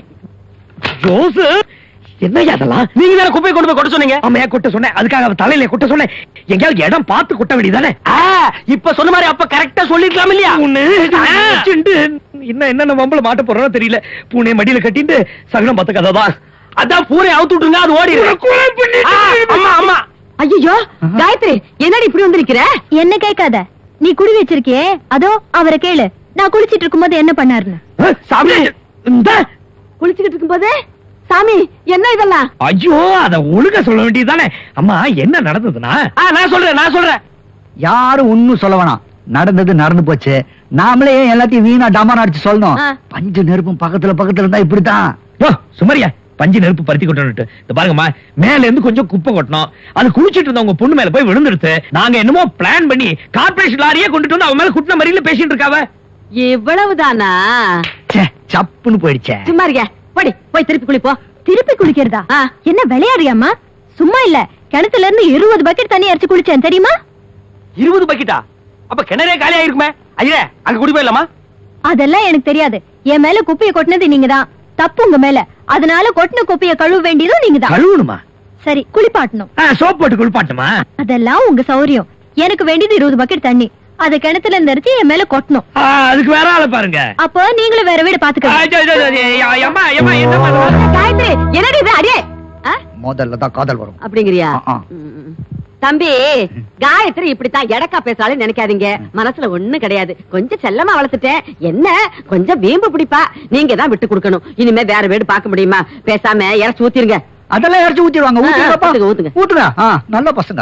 ஜோசப் என்னய்யா அதெல்லாம் நீங்க தானே குப்பையை கொண்டு போய் கொட்ட சொன்னீங்க ஆமையா கொட்ட சொன்னேன் அதுக்காக அவ தலையில கொட்ட சொன்னேன் எங்கேயாவது இடம் பார்த்து கொட்ட வேண்டியதானே ஆ, இப்ப சொன்ன மாதிரி அப்ப கரெக்டா சொல்லிருக்கலாம் இல்லையா ஒண்ணு வச்சுண்டு இன்னும் என்னென்ன வம்பல மாட்ட போறோம்னு தெரியல பூனை மடியில கட்டிட்டு சகனம் பார்த்த கதை தான் அதான் பூரை அவுத்து விட்டுருங்க அது ஓடி ஆ, அம்மா அம்மா ஐயோ காயத்ரி என்னடி இப்படி வந்திருக்கிற என்ன கேட்காத நீ குடி வச்சிருக்கியே அதோ அவரை கேளு நான் குளிச்சிட்டு இருக்கும்போது என்ன பண்ணாருன்னு சாமி இந்த குளிச்சுக்கிட்டு இருக்கும்போது சாமி என்ன இதெல்லாம் ஐயோ அத ஒழுங்கா சொல்ல வேண்டியதுதானே அம்மா என்ன நடந்ததுன்னா ஆ, நான் சொல்றேன் நான் சொல்றேன் யாரும் ஒண்ணும் சொல்ல வேணாம் நடந்தது நடந்து போச்சு நாமளே ஏன் எல்லாத்தையும் வீணா டமான் அடிச்சு சொல்லணும் ஆ. பஞ்சு நெருப்பும் பக்கத்துல பக்கத்துல இருந்தா இப்படித்தான் யோ சுமரியா பஞ்சு நெருப்பு பருத்தி கொட்டணுட்டு இந்த பாருங்கம்மா மேல இருந்து கொஞ்சம் குப்பை கொட்டணும் அது குளிச்சிட்டு இருந்த உங்க பொண்ணு மேல போய் விழுந்துருச்சு நாங்க என்னமோ பிளான் பண்ணி கார்பரேஷன் லாரியே கொண்டுட்டு வந்து அவன் மேல குட்டின மாதிரில பேசிட்டு இருக்காவ இவ்வளவுதானா ச்சே, சப்புன்னு போயிடுச்சே சும்மா இருக்க போடி போய் திருப்பி குளிப்போ திருப்பி குளிக்கிறதா ஆ. என்ன விளையாடுறியாம்மா சும்மா இல்ல கிணத்துல இருந்து இருபது பக்கெட் தண்ணி அரைச்சு குளிச்சேன் தெரியுமா இருபது பக்கெட்டா அப்ப கிணறே காலியா இருக்குமே ஐயா அங்க குடி போயிடலாமா அதெல்லாம் எனக்கு தெரியாது என் மேல குப்பைய கொட்டினது நீங்கதான் தப்பு உங்க மேல அதனால கொட்டின குப்பைய கழுவ வேண்டியதும் நீங்கதான் கழுவணுமா சரி குளிப்பாட்டணும் சோப் போட்டு குளிப்பாட்டுமா அதெல்லாம் உங்க சௌரியம் எனக்கு வேண்டியது இருபது பக்கெட் தண்ணி அத கிணத்துல இருந்து அரைச்சு என் மேல கொட்டணும் ஆ, அதுக்கு வேற ஆளை பாருங்க அப்போ நீங்களும் வேற வீடு ஆ, பாத்துக்கலாம் ஜோ, ஜோ, ஜோ, ஐயா, அம்மா, அம்மா, என்னம்மா இது? காயத்ரி என்னடி இது அடியே ஆ? முதல்ல தான் காதல் வரும் அப்படிங்கிறியா ஆ, ஆ. ம். தம்பி காயத்ரி இப்படித்தான் எடக்கா பேசாலும் நினைக்காதீங்க மனசுல ஒண்ணு கிடையாது கொஞ்சம் செல்லமா வளர்த்துட்டேன் என்ன கொஞ்சம் வீம்பு பிடிப்பா நீங்க தான் விட்டு கொடுக்கணும் இனிமே வேற வீடு பார்க்க முடியுமா பேசாம இறச்சி ஊத்திருங்க அதெல்லாம் இறச்சி ஊத்திடுவாங்க ஆ, ஊத்துங்கப்பா ஊத்துங்க, ஊத்துங்க. ஊத்துங்க ஆ, நல்ல பசங்க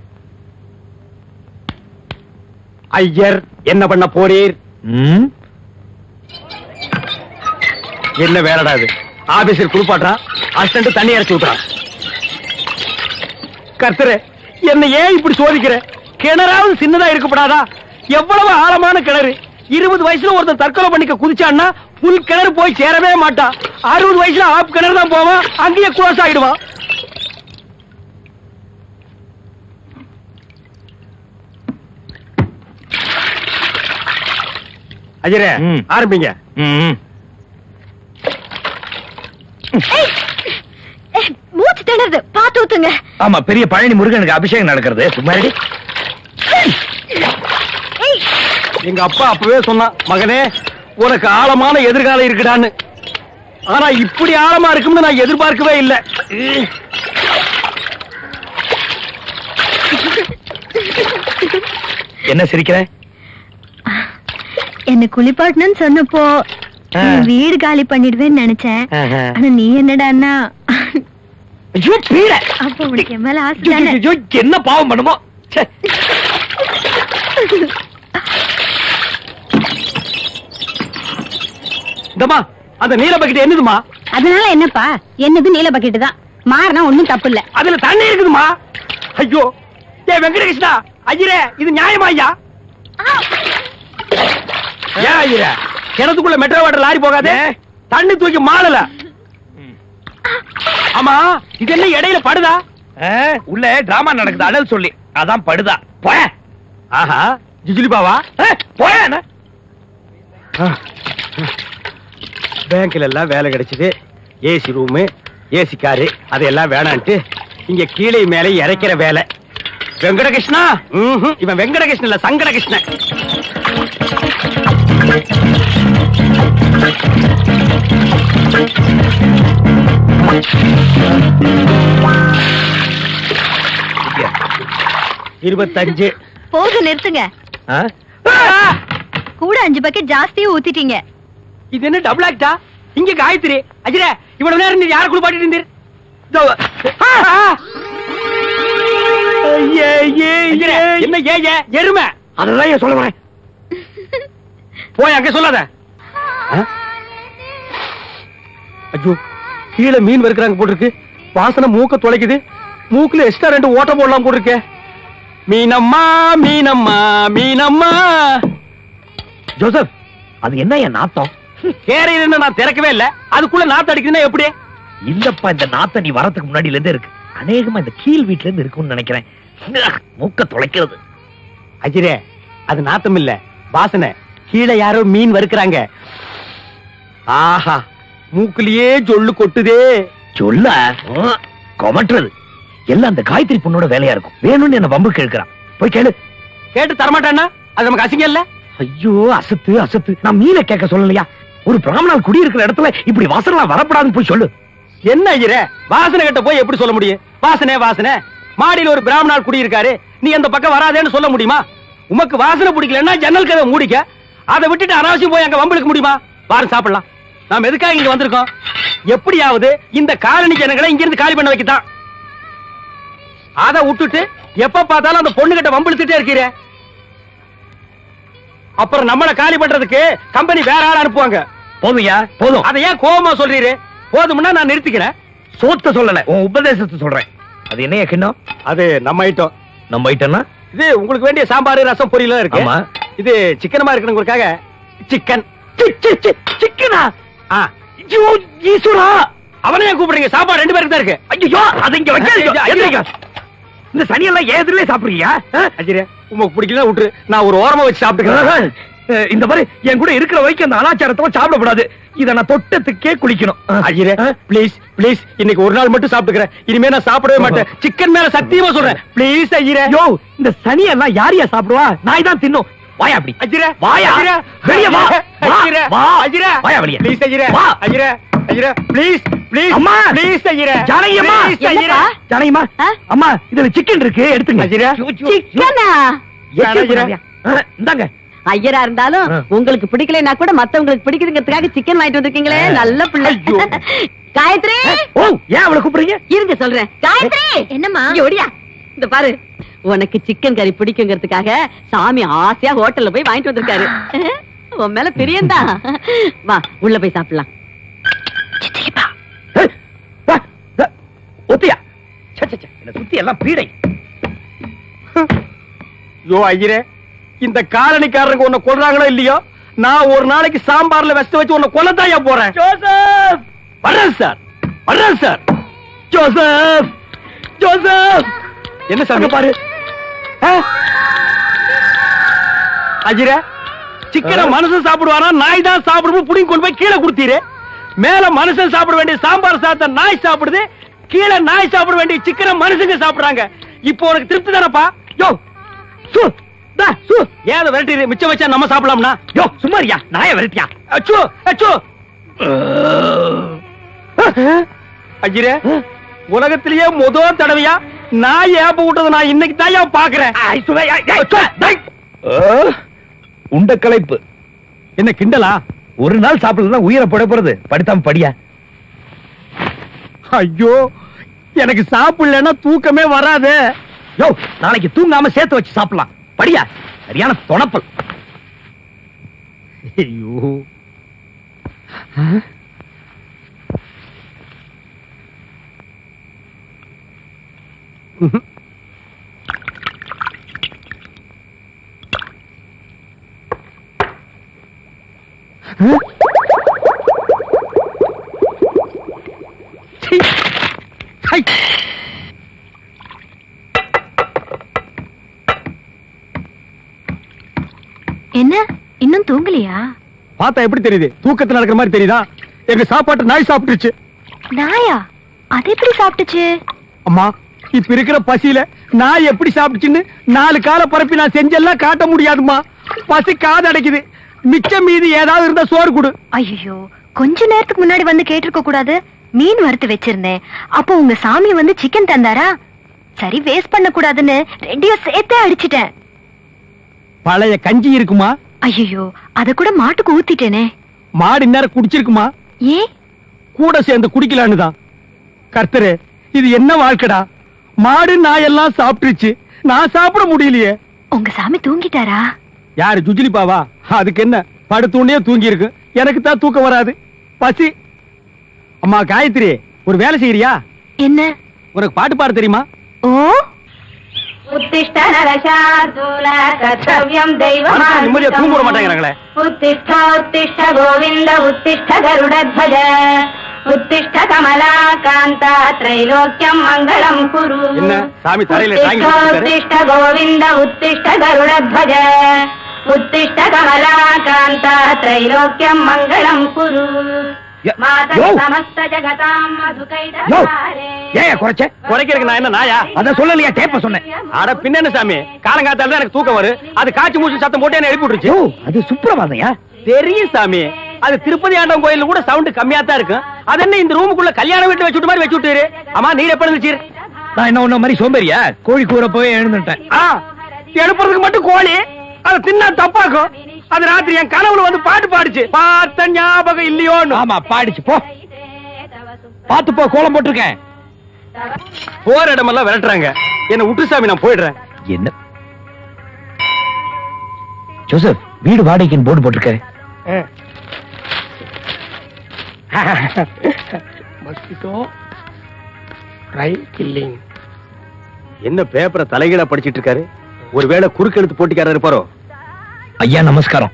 ஐயர் என்ன பண்ண போறீர் ம், என்ன வேலைடா இது ஆபீஸில் குளிப்பாட்டுறா அசிஸ்டன்ட் தண்ணி அரைச்சு விட்டுறான் கர்த்தரே என்ன ஏன் இப்படி சோதிக்கிற கிணறாவது சின்னதா இருக்கப்படாதா எவ்வளவு ஆழமான கிணறு இருபது வயசுல ஒருத்தன் தற்கொலை பண்ணிக்க குதிச்சான்னா புல் கிணறு போய் சேரவே மாட்டான் அறுபது வயசுல ஆப் கிணறு தான் போவான் அங்கேயே குளோஸ் ஆயிடுவான் அஜரே ம். ஆரம்பிங்க ம். ஏய், மூச்சு திணறுது பாத்து ஊத்துங்க ஆமா பெரிய பழனி முருகனுக்கு அபிஷேகம் நடக்கிறது சும்மா இருடி. எங்க அப்பா அப்பவே சொன்னான் மகனே உனக்கு ஆழமான எதிர்காலம் இருக்குடான்னு ஆனா இப்படி ஆழமா இருக்கும்னு நான் எதிர்பார்க்கவே இல்லை என்ன சிரிக்கிற என்ன குளிப்பாட்டணும்னு சொன்னப்போ ஆ. நீ வீடு காலி பண்ணிடுவேன்னு நினைச்சேன் ஆஹா. ஆனா நீ என்னடான்னா ஐயோ பீட அப்ப உனக்கு என் மேல ஆசை ஐயோ, தானே? ஐயோ, என்ன பாவம் பண்ணுமோ ச்சே. இந்தம்மா அந்த நீல பக்கெட் என்னதுமா அதனால என்னப்பா என்னது நீல பக்கெட் தான் மாறினா ஒண்ணும் தப்பு இல்ல அதுல தண்ணி இருக்குதுமா ஐயோ ஏ வெங்கடகிருஷ்ணா ஐயரே இது நியாயமா ஐயா ஏன் ஐயரே கிணத்துக்குள்ள மெட்ரோ வாட்டர் லாரி போகாதே தண்ணி தூக்கி மாளல ஆமா இது என்ன இடையில படுதா ஆ, உள்ள டிராமா நடக்குது அடல் சொல்லி அதான் படுதா போய ஆஹா ஜிஜிலிபாவா போய பேங்க்ல எல்லாம் வேலை கிடைச்சது ஏசி ரூமு ஏசி காரு அதெல்லாம் வேணான்ட்டு இங்க கீழே மேலே இறைக்கிற வேலை வெங்கடகிருஷ்ணா ம்ஹும், இவன் வெங்கடகிருஷ்ணன் இல்ல சங்கடகிருஷ்ணன் இருபத்தஞ்சு போதும் நிறுத்துங்க கூட அஞ்சு பக்கெட் ஜாஸ்தியா ஊத்திட்டீங்க இது என்ன டபுள் ஆக்டா இங்க காயத்ரி அஜிரே இவ்வளவு நேரம் நீர் யார குளிப்பாட்டிட்டு இருந்தீர் இதோ. ஆ, ஆ. அஜிரே, என்ன ஏ ஏ எருமை அததான் ஏன் சொல்ல வரேன் போய் அங்க சொல்லாத ஐயோ கீழே மீன் வறுக்கிறாங்க போட்டிருக்கு வாசனை மூக்க தொலைக்குது மூக்குல எக்ஸ்ட்ரா ரெண்டு ஓட்ட போடலாம் போட்டிருக்கே மீனம்மா மீனம்மா மீனம்மா ஜோசப் அது என்ன என் நாத்தம் கேரையில நான் திறக்கவே இல்ல அதுக்குள்ள நாத்து அடிக்குதுன்னா எப்படி இல்லப்பா இந்த நாத்தம் நீ வரதுக்கு முன்னாடில இருந்து இருக்கு அநேகமா இந்த கீழ் வீட்ல இருந்து இருக்கும்னு நினைக்கிறேன் மூக்க தொலைக்கிறது அஜிரே அது நாத்தம் இல்ல வாசனை கீழே யாரோ மீன் வறுக்கிறாங்க ஆஹா மூக்குலயே ஜொல்லு கொட்டுதே சொல்ல கொமட்டுறது எல்லாம் அந்த காயத்ரி பொண்ணோட வேலையா இருக்கும் வேணும்னு என்ன வம்பு கேட்கிறான் போய் கேளு கேட்டு தரமாட்டானா அது நமக்கு அசிங்கம் இல்ல ஐயோ அசத்து அசத்து நான் மீனை கேட்க சொல்லலையா ஒரு பிராமணால் குடி இருக்கிற இடத்துல இப்படி வாசலாம் வரப்படாதுன்னு போய் சொல்லு என்ன ஐயரே வாசனை கிட்ட போய் எப்படி சொல்ல முடியும் வாசனை வாசனை மாடியில ஒரு பிராமணால் குடி இருக்காரு நீ அந்த பக்கம் வராதேன்னு சொல்ல முடியுமா உமக்கு வாசனை பிடிக்கலன்னா ஜன்னல் கதை மூடிக்க அதை விட்டுட்டு அனாவசியம் போய் அங்க வம்பளுக்க முடியுமா வாரம் சாப்பிடலாம் நாம் எதுக்காக இங்க வந்திருக்கோம் எப்படியாவது இந்த காலனி ஜனங்களை இங்க இருந்து காலி பண்ண வைக்கத்தான் அதை விட்டுட்டு எப்ப பார்த்தாலும் அந்த பொண்ணு கிட்ட வம்பிழுத்துட்டே இருக்கிற அப்புறம் நம்மள காலி பண்றதுக்கு கம்பெனி வேற ஆள் அனுப்புவாங்க போதும்யா போதும் அதை ஏன் கோபமா சொல்றீரு போதும்னா நான் நிறுத்திக்கிறேன் சோத்த சொல்லல உன் உபதேசத்தை சொல்றேன் அது என்னையா கிண்ணம் அது நம்ம ஐட்டம் நம்ம ஐட்டம்னா இது உங்களுக்கு வேண்டிய சாம்பார் ரசம் பொரியல் இருக்கு ஆமா. இது சிக்கனமா இருக்கணுங்கிறதுக்காக சிக்கன் சிக்கனா ஆ ஐயோ ஈஸ்வரா அவனையும் கூப்பிடுறீங்க சாப்பாடு ரெண்டு பேருக்கு தான் இருக்கு ஐயோ அது இங்க வைக்காதீங்க எந்திரிங்க. இந்த சனியெல்லாம் ஏன் எதிரிலே சாப்பிடுறீங்க ஆ? அஜிரே உங்களுக்கு பிடிக்கல விட்டுரு நான் ஒரு ஓரமா வச்சு சாப்பிட்டுக்கிறேன் அஹ், இந்த மாதிரி என் கூட இருக்கிற வரைக்கும் அந்த அனாச்சாரத்தை சாப்பிடக்கூடாது இத நான் தொட்டத்துக்கே குளிக்கணும் அஜிரே ப்ளீஸ் ப்ளீஸ் இன்னைக்கு ஒரு நாள் மட்டும் சாப்பிட்டுக்கிறேன் இனிமே நான் சாப்பிடவே மாட்டேன் சிக்கன் மேல சத்தியமா சொல்றேன் ப்ளீஸ் அஜிரே யோ இந்த சனியெல்லாம் யாரையா சாப்பிடுவா நாய் தான் தின்னும் வாயா அப்படி அஜிரே வாயா அஜிரே வெளிய வா வா, அஜிரே வா அஜிரே வாயா வெளிய ப்ளீஸ் அஜிரே வா அஜிரே அஜிரே ப்ளீஸ் ப்ளீஸ் அம்மா. ப்ளீஸ் அஜிரே ஜானகி அம்மா. Please, அஜிரே என்னப்பா? ஜானகிமா ஆ? அம்மா இதுல சிக்கன் இருக்கு எடுத்துங்க அஜிரே. ஐயோ, ஐயோ, ஐயோ. சிக்கனா எச்சல் பண்ணாதீயா. ஆ, இந்தாங்க ஐயரா இருந்தாலும் ஆ. உங்களுக்கு பிடிக்கலைன்னா கூட மத்தவங்களுக்கு பிடிக்குதுங்கிறதுக்காக சிக்கன் வாங்கிட்டு வந்திருக்கீங்களே நல்ல பிள்ளை ஐயோ. காயத்ரி ஓ ஏன் அவளை கூப்பிடுறீங்க இருங்க சொல்றேன் காயத்ரி என்னம்மா இங்க ஓடியா இந்த பாரு உனக்கு சிக்கன் கறி பிடிக்குங்கிறதுக்காக சாமி ஆசையா ஹோட்டல்ல போய் வாங்கிட்டு வந்திருக்காரு உன் மேல பிரியந்தா வா உள்ள போய் சாப்பிடலாம் ஏய், வா, வா, ஒத்தியா ச்சே, ச்சே, ச்சே, என்னை சுத்தி எல்லாம் பீடை யோ ஐயரே இந்த காலனிக்காரங்க உன்னை கொல்றாங்களோ இல்லையோ நான் ஒரு நாளைக்கு சாம்பார்ல வெஸ்ட் வச்சு உன்னை கொல்லத்தாயா போறேன் ஜோசப் வர்றேன் சார் வர்றேன் சார் ஜோசப் ஜோசப் என்ன சாமி அங்க பாரு அஜிரே சிக்கனை மனுஷன் சாப்பிடுவானா நாய் தான் சாப்பிடுவோம் புடிங்கி கொண்டு போய் கீழே குடுத்தீரு மேல மனுஷன் சாப்பிட வேண்டிய சாம்பார் சாத்த நாய் சாப்பிடுது கீழே நாய் சாப்பிட வேண்டிய சிக்கனை மனுஷங்க சாப்பிடுறாங்க இப்போ உனக்கு திருப்தி தானப்பா யோ சு தா சு ஏன் அதை விரட்டி மிச்சம் வச்சா நம்ம சாப்பிடலாம்னா யோ சும்மாரியா நாய விரட்டியா அச்சோ அச்சோ அஜிரே உலகத்திலேயே முதல் தடவையா நாய் ஏப்ப விட்டதை நான் இன்னைக்கு தான் பாக்குறேன் ஐ, சுவை, ஐ, ஐ, சுவை, டேய். உண்ட களைப்பு என்ன கிண்டலா ஒரு நாள் சாப்பிடலாம் உயிரை போட போறது படித்தாம படியா ஐயோ எனக்கு சாப்பிடலன்னா தூக்கமே வராது யோ நாளைக்கு தூங்காம சேர்த்து வச்சு சாப்பிடலாம் படியா சரியான தொணப்பல் ஐயோ ஹை. என்ன இன்னும் தூங்கலையா பார்த்தா எப்படி தெரியுது தூக்கத்துல நடக்கிற மாதிரி தெரியுதா எங்க சாப்பாட்டு நாய் சாப்பிட்டுருச்சு நாயா அது எப்படி சாப்பிட்டுச்சு அம்மா இப்ப இருக்கிற பசியில நாய் எப்படி சாப்பிட்டுச்சுன்னு நாலு கால பரப்பி நான் செஞ்செல்லாம் காட்ட முடியாதும்மா பசி காது அடைக்குது மிச்சம் மீதி ஏதாவது இருந்தா சோறு கொடு ஐயோ கொஞ்ச நேரத்துக்கு முன்னாடி வந்து கேட்டிருக்க கூடாது மீன் வறுத்து வச்சிருந்தேன் அப்போ உங்க சாமி வந்து சிக்கன் தந்தாரா சரி வேஸ்ட் பண்ண கூடாதுன்னு ரெண்டையும் சேர்த்தே அடிச்சிட்டேன் பழைய கஞ்சி இருக்குமா ஐயோ அத கூட மாட்டுக்கு ஊத்திட்டேனே மாடு இந்நேரம் குடிச்சிருக்குமா ஏன் கூட சேர்ந்து குடிக்கலான்னு தான் கர்த்தரே இது என்ன வாழ்க்கடா மாடு நாய் எல்லாம் சாப்பிட்டுருச்சு நான் சாப்பிட முடியலையே உங்க சாமி தூங்கிட்டாரா யாரு ஜுஜிலிப்பாவா அதுக்கு என்ன படுத்தோடனே தூங்கி இருக்கு எனக்கு தான் தூக்கம் வராது பசி அம்மா காயத்ரி ஒரு வேலை செய்யறியா என்ன உனக்கு பாட்டு பாட தெரியுமா ஓ உத்திஷ்ட நரசார்தூல கர்த்தவ்யம் மனுஷன் நிம்மதியா தூங்க விட மாட்டேங்கிறாங்களே. உத்திஷ்ட உத்திஷ்ட கோவிந்த உத்திஷ்ட கருடத்வஜ உத்திஷ்ட கமலாகாந்த திரைலோக்கியம் மங்களம் குரு என்ன, சாமி தரையில தாங்கி உத்திஷ்ட வச்சிருக்காரு? உத்திஷ்ட கோவிந்த உத்திஷ்ட கருடத்வஜ உத்திஷ்ட கமலாகாந்த திரைலோக்கியம் மங்களம் குரு ய- மாதா யோ. சமஸ்த ஜகதாம் யோ மதுகைதவாரே ஏன் குறைச்ச குறைக்கிறதுக்கு நான் என்ன நாயா அத சொல்லலையா டேப்ப சொன்னேன் அட பின்ன என்ன சாமி காலங்காத்தால தான் எனக்கு தூக்கம் வரும் அது காய்ச்சி மூச்சு சத்தம் போட்டு என்ன எழுப்பி விட்டுருச்சு யோ அது சுப்பிரபாதையா தெரியும் சாமி அது திருப்பதி ஆண்டம் கோயில்ல கூட சவுண்ட் கம்மியா தான் இருக்கும் அது என்ன இந்த ரூமுக்குள்ள கல்யாண வீட்டு வச்சுட்டு மாதிரி வச்சு விட்டுரு ஆமா நீ எப்ப இருந்துச்சு நான் என்ன உன்ன மாதிரி சோம்பேறியா கோழி கூற போய் எழுந்துட்டேன் ஆ எழுப்புறதுக்கு மட்டும் கோழி அதை தின்னா தப்பாக்கும் அது ராத்திரி என் கனவுல வந்து பாட்டு பாடுச்சு பார்த்த ஞாபகம் இல்லையோன்னு ஆமா பாடிச்சு போ பாத்து போ கோலம் போட்டிருக்கேன் போற இடமெல்லாம் விரட்டுறாங்க என்ன விட்டு சாமி நான் போயிடுறேன் என்ன ஜோசப் வீடு வாடகைக்கு போர்டு போட்டிருக்காரு மஸ்கிட்டோ ரைட் கில்லிங் என்ன பேப்பரை தலைகீழா படிச்சிட்டு இருக்காரு ஒருவேளை குறுக்கெழுத்து போட்டிக்காரர் இருப்பாரோ ஐயா நமஸ்காரம்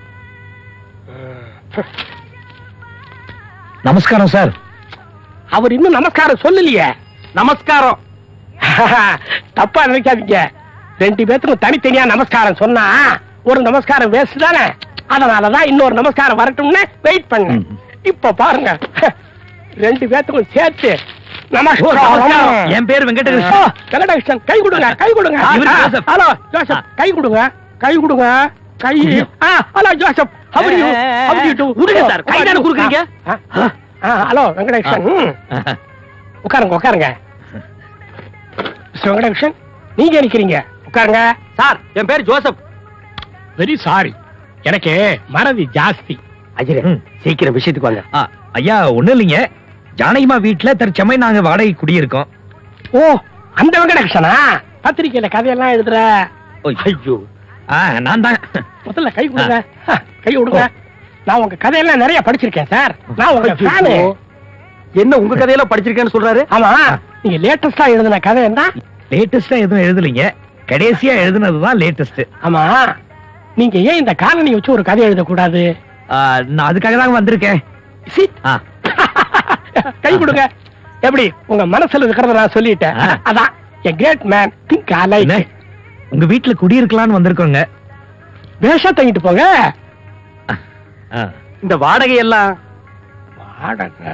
நமஸ்காரம் சார் அவர் இன்னும் நமஸ்காரம் சொல்லலையே நமஸ்காரம் தப்பா நினைக்காதீங்க ரெண்டு பேத்துக்கும் தனித்தனியா நமஸ்காரம் சொன்னா ஒரு நமஸ்காரம் வேஸ்ட் தானே அதனாலதான் இன்னொரு நமஸ்காரம் வரட்டும்னு வெயிட் பண்ண ம். இப்ப பாருங்க ரெண்டு பேத்துக்கும் சேர்த்து நமஸ்காரம். நமஸ்காரம் என் பேர் வெங்கடகிருஷ்ணன். ஆ, வெங்கடகிருஷ்ணன் கை கொடுங்க கை கொடுங்க இவரு ஆ, ஜோசப். ஹலோ ஜோசப் கை கொடுங்க கை கொடுங்க கை குடியா? ஆ, hello Joseph how are you? How are you do? கொடுங்க சார், கை தானே கொடுக்குறீங்க? ஆ, ஆ, ஆ, ஹலோ வெங்கடகிருஷ்ணன் ம். உட்காருங்க உட்காருங்க மிஸ்டர் வெங்கடகிருஷ்ணன் நீங்க நிக்கிறீங்க உட்காருங்க சார் என் பேர் ஜோசப் வெரி சாரி எனக்கு மறதி ஜாஸ்தி அஜிரே ம். சீக்கிரம் விஷயத்துக்கு வாங்க ஆ, ஐயா ஒண்ணு இல்லைங்க ஜானகிமா வீட்டுல தற்சமயம் நாங்க வாடகை குடியிருக்கோம் ஓ அந்த வெங்கடகிருஷ்ணனா பத்திரிக்கையில கதையெல்லாம் எழுதுற ஓய். ஐயோ ஆ, நான் தான் முதல்ல கை கொடுங்க ஆ, கை கொடுங்க நான் உங்க கதையெல்லாம் நிறைய படிச்சிருக்கேன் சார் நான் உங்க ஃபேனு ஐயோ. என்ன உங்க கதையெல்லாம் படிச்சிருக்கேன்னு சொல்றாரு ஆமா நீங்க லேட்டஸ்டா எழுதின கதை என்ன லேட்டஸ்டா எதுவும் எழுதலைங்க கடைசியா எழுதுனதுதான் லேட்டஸ்ட் ஆமா நீங்க ஏன் இந்த காலனி வச்சு ஒரு கதை எழுதக்கூடாது நான் அதுக்காக தான் வந்திருக்கேன் சி. ஆ. கை கொடுங்க எப்படி உங்க மனசுல இருக்கிறத நான் சொல்லிட்டேன் ஆ. அதான் a great man think I என்ன? லைக் உங்க வீட்டுல குடியிருக்கலாம்னு வந்திருக்கோங்க வேஷா தங்கிட்டு போங்க ஆ. இந்த வாடகை எல்லாம் வாடகை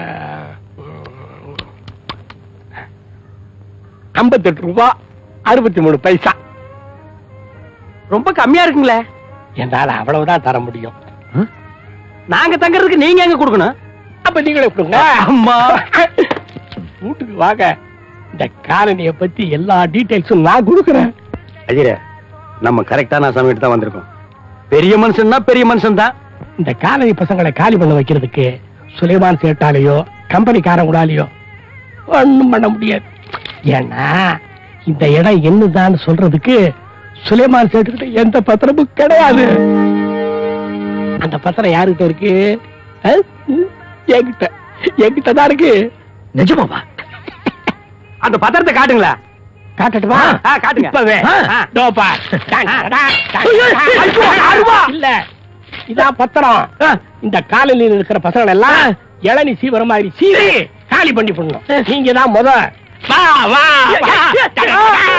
ஐம்பத்தெட்டு ரூபா அறுபத்தி மூணு பைசா ரொம்ப கம்மியா இருக்குங்களே என்னால அவ்வளவுதான் தர முடியும் நாங்க தங்கறதுக்கு நீங்க எங்க கொடுக்கணும் அப்ப நீங்களே கொடுங்க அம்மா. வீட்டுக்கு வாங்க இந்த காலனிய பத்தி எல்லா டீடைல்ஸும் நான் கொடுக்குறேன் அஜிரே நம்ம கரெக்டான சமயத்து தான் வந்திருக்கோம் பெரிய மனுஷன்னா பெரிய மனுஷன் தான் இந்த காலனி பசங்களை காலி பண்ண வைக்கிறதுக்கு சுலைமான் சேட்டாலேயோ கம்பெனிக்காரங்களாலேயோ ஒண்ணும் பண்ண முடியாது ஏன்னா இந்த இடம் என்னதான்னு சொல்றதுக்கு சுலைமான் சேட்டுக்கிட்ட எந்த பத்திரமும் கிடையாது அந்த பத்திரம் யாருக்கிட்ட இருக்கு அஹ்? என்கிட்ட என்கிட்ட தான் இருக்கு நிஜமாவா அந்த பத்திரத்தை காட்டுங்களா காட்டட்டுமா ஆ, காட்டுங்க. இப்பவே ஆ. இதோ பார். டாங், டாங், டாங், ஐயோ, டாங். ஐயோ, அருவா. இல்ல இதான் பத்திரம் இந்த காலனியில் இருக்கிற பசங்க எல்லாம் இளநி சீவர மாதிரி சீவி ஆ, காலி பண்ணி போடணும் நீங்க தான் முத வா வா வா.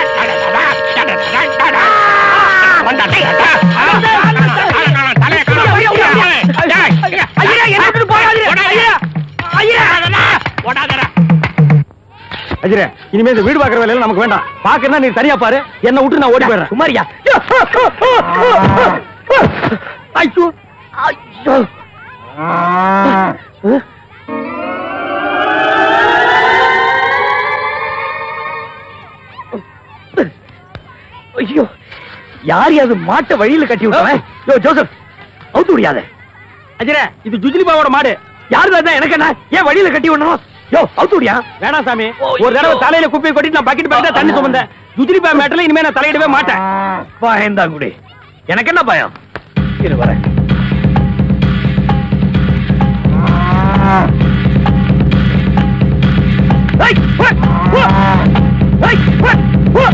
அஜிரே இனிமே இந்த வீடு பாக்குற வேலையில நமக்கு வேண்டாம் பாக்குறதா நீ தனியா பாரு என்ன விட்டு நான் ஓடி போயிடுறேன் சுமாரியா ஐயோ ஐயோ ஐயோ யார் அது மாட்டை வழியில கட்டி விட்டவன் யோ ஜோசப் அவுத்து முடியாத அஜிரே இது ஜுஜிலிபாவோட மாடு யாரு தான் எனக்கு என்ன ஏன் வழியில கட்டி விடணும் யோ அவுத்து முடியா வேணாம் சாமி ஓ, ஒரு தடவை ஐயோ. தலையில குப்பையை கொட்டிட்டு நான் பக்கெட் பேக் தண்ணி சுமந்தேன் ஜுஜிலிபா மேட்டர்ல இனிமே நான் தலையிடவே மாட்டேன் பயந்தான் குடி எனக்கு என்ன பயம் இரு வரேன் ஏய், வா, வா. ஏய், வா, வா.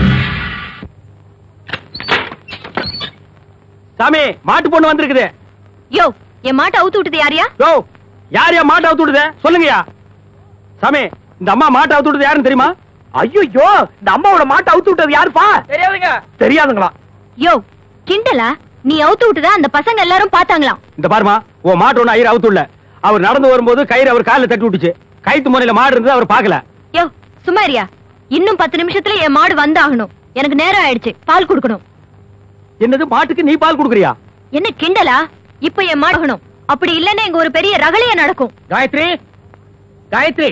சாமி மாட்டு பொண்ணு வந்திருக்குது யோ என் மாட்டை அவுத்து விட்டது யாரியா யோ யார் யா மாட்டை அவுத்து விடுது சொல்லுங்கயா சாமி இந்த அம்மா மாட்டை அவுத்து விடுது யாருன்னு தெரியுமா ஐயோ இந்த அம்மாவோட மாட்டை அவுத்து விட்டது யாருப்பா தெரியாதுங்க தெரியாதுங்களா யோ கிண்டலா நீ அவுத்து விட்டதா அந்த பசங்க எல்லாரும் பார்த்தாங்களாம் இந்த பாருமா உன் மாட்டு ஒண்ணு ஐயர் அவுத்து விடல அவர் நடந்து வரும்போது கயிறு அவர் காலில் தட்டி விட்டுச்சு கைத்து முனையில மாடு இருந்தது அவர் பார்க்கல யோ சுமாரியா இன்னும் பத்து நிமிஷத்துல என் மாடு வந்தாகணும் எனக்கு நேரம் ஆயிடுச்சு பால் கொடுக்கணும் என்னது மாட்டுக்கு நீ பால் கொடுக்குறியா என்ன கிண்டலா இப்ப என் மாடு ஆகணும் அப்படி இல்லன்னா இங்க ஒரு பெரிய ரகளைய நடக்கும் காயத்ரி காயத்ரி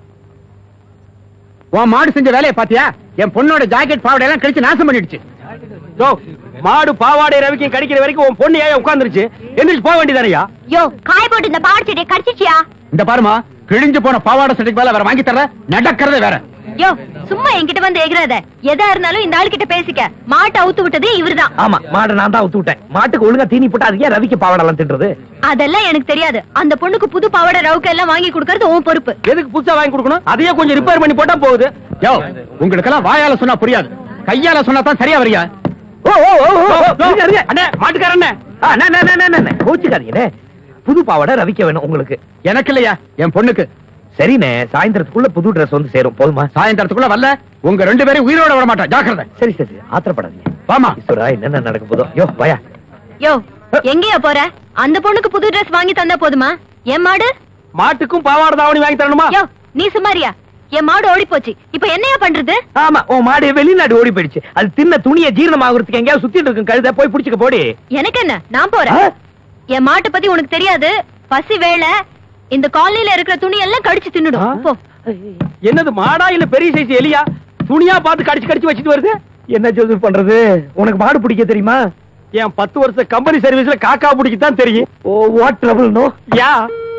உன் மாடு செஞ்ச வேலையை பாத்தியா என் பொண்ணோட ஜாக்கெட் பாவாடை எல்லாம் கழிச்சு நாசம் பண்ணிடுச்சு யோ மாடு பாவாடை ரவிக்கும் கடிக்கிற வரைக்கும் உன் பொண்ணு ஏன் உட்கார்ந்துருச்சு எந்திரிச்சு போக வேண்டியதானையா யோ காய் போட்டு இந்த பாவாடை செடியை கடிச்சிச்சியா இந்த பாருமா கிழிஞ்சு போன பாவாடை சட்டைக்கு மேல வேற வாங்கி தர நடக்கிறதே வேற யோ சும்மா என்கிட்ட வந்து எகிறாத எதா இருந்தாலும் இந்த ஆள் கிட்ட பேசிக்க மாட்டை அவுத்து விட்டதே இவர்தான் ஆமா மாடை நான் தான் அவுத்து விட்டேன் மாட்டுக்கு ஒழுங்கா தீனி போட்டு அது ஏன் ரவிக்கு பாவாடெல்லாம் தின்றது அதெல்லாம் எனக்கு தெரியாது அந்த பொண்ணுக்கு புது பாவாடை ரவுக்க எல்லாம் வாங்கி கொடுக்கறது உன் பொறுப்பு எதுக்கு புதுசா வாங்கி கொடுக்கணும் அதையே கொஞ்சம் ரிப்பேர் பண்ணி போட்டா போகுது யோ உங்களுக்கு எல்லாம் வாயால சொன்னா புரியாது கையால சொன்னா தான் சரியா வரியா ஓ ஓ ஓ, ஓ, ஓ, இருங்க, இருங்க. அண்ணே மாட்டுக்காரண்ணே ஆ, அண்ணே, அண்ணே, அண்ணே, அண்ணே, அண்ணே, கோச்சுக்காதீங்கண்ணே புது பாவாடை ரவிக்க வேணும் உங்களுக்கு எனக்கு இல்லையா என் பொண்ணுக்கு சரிண்ணே சாயந்தரத்துக்குள்ள புது Dress வந்து சேரும் போதுமா சாயந்தரத்துக்குள்ள வரல உங்க ரெண்டு பேரும் உயிரோட விட மாட்டேன் ஜாக்கிரதை சரி சரி ஆத்திரப்படாதீங்க வாமா ஈஸ்வரா என்னென்ன நடக்க போதோ யோ வயா யோ எங்கேயா போற அந்த பொண்ணுக்கு புது Dress வாங்கி தந்தா போதுமா என் மாடு மாட்டுக்கும் பாவாடை தாவணி வாங்கி தரணுமா யோ நீ சுமாரியா என் மாடு ஓடி போச்சு இப்ப என்னையா பண்றது ஆமா உன் மாடு வெளிநாடு ஓடி போயிடுச்சு அது தின்ன துணியை ஜீரணம் ஆகுறதுக்கு எங்கேயாவது சுத்திட்டு இருக்கும் கழுத போய் புடிச்சுக்க போடி எனக்கு என்ன நான் போறேன் ஆ? என் மாட்டை பத்தி உனக்கு தெரியாது பசி வேலை இந்த காலனில இருக்கிற துணி எல்லாம் கடிச்சு தின்னுடும் போ என்னது மாடா இல்ல பெரிய சைஸ் எலியா துணியா பார்த்து கடிச்சு கடிச்சு வச்சுட்டு வருது என்ன ஜோசப் பண்றது உனக்கு மாடு பிடிக்க தெரியுமா என் பத்து வருஷ கம்பெனி சர்வீஸ்ல காக்கா பிடிக்கத்தான் தெரியும் oh what trouble no yeah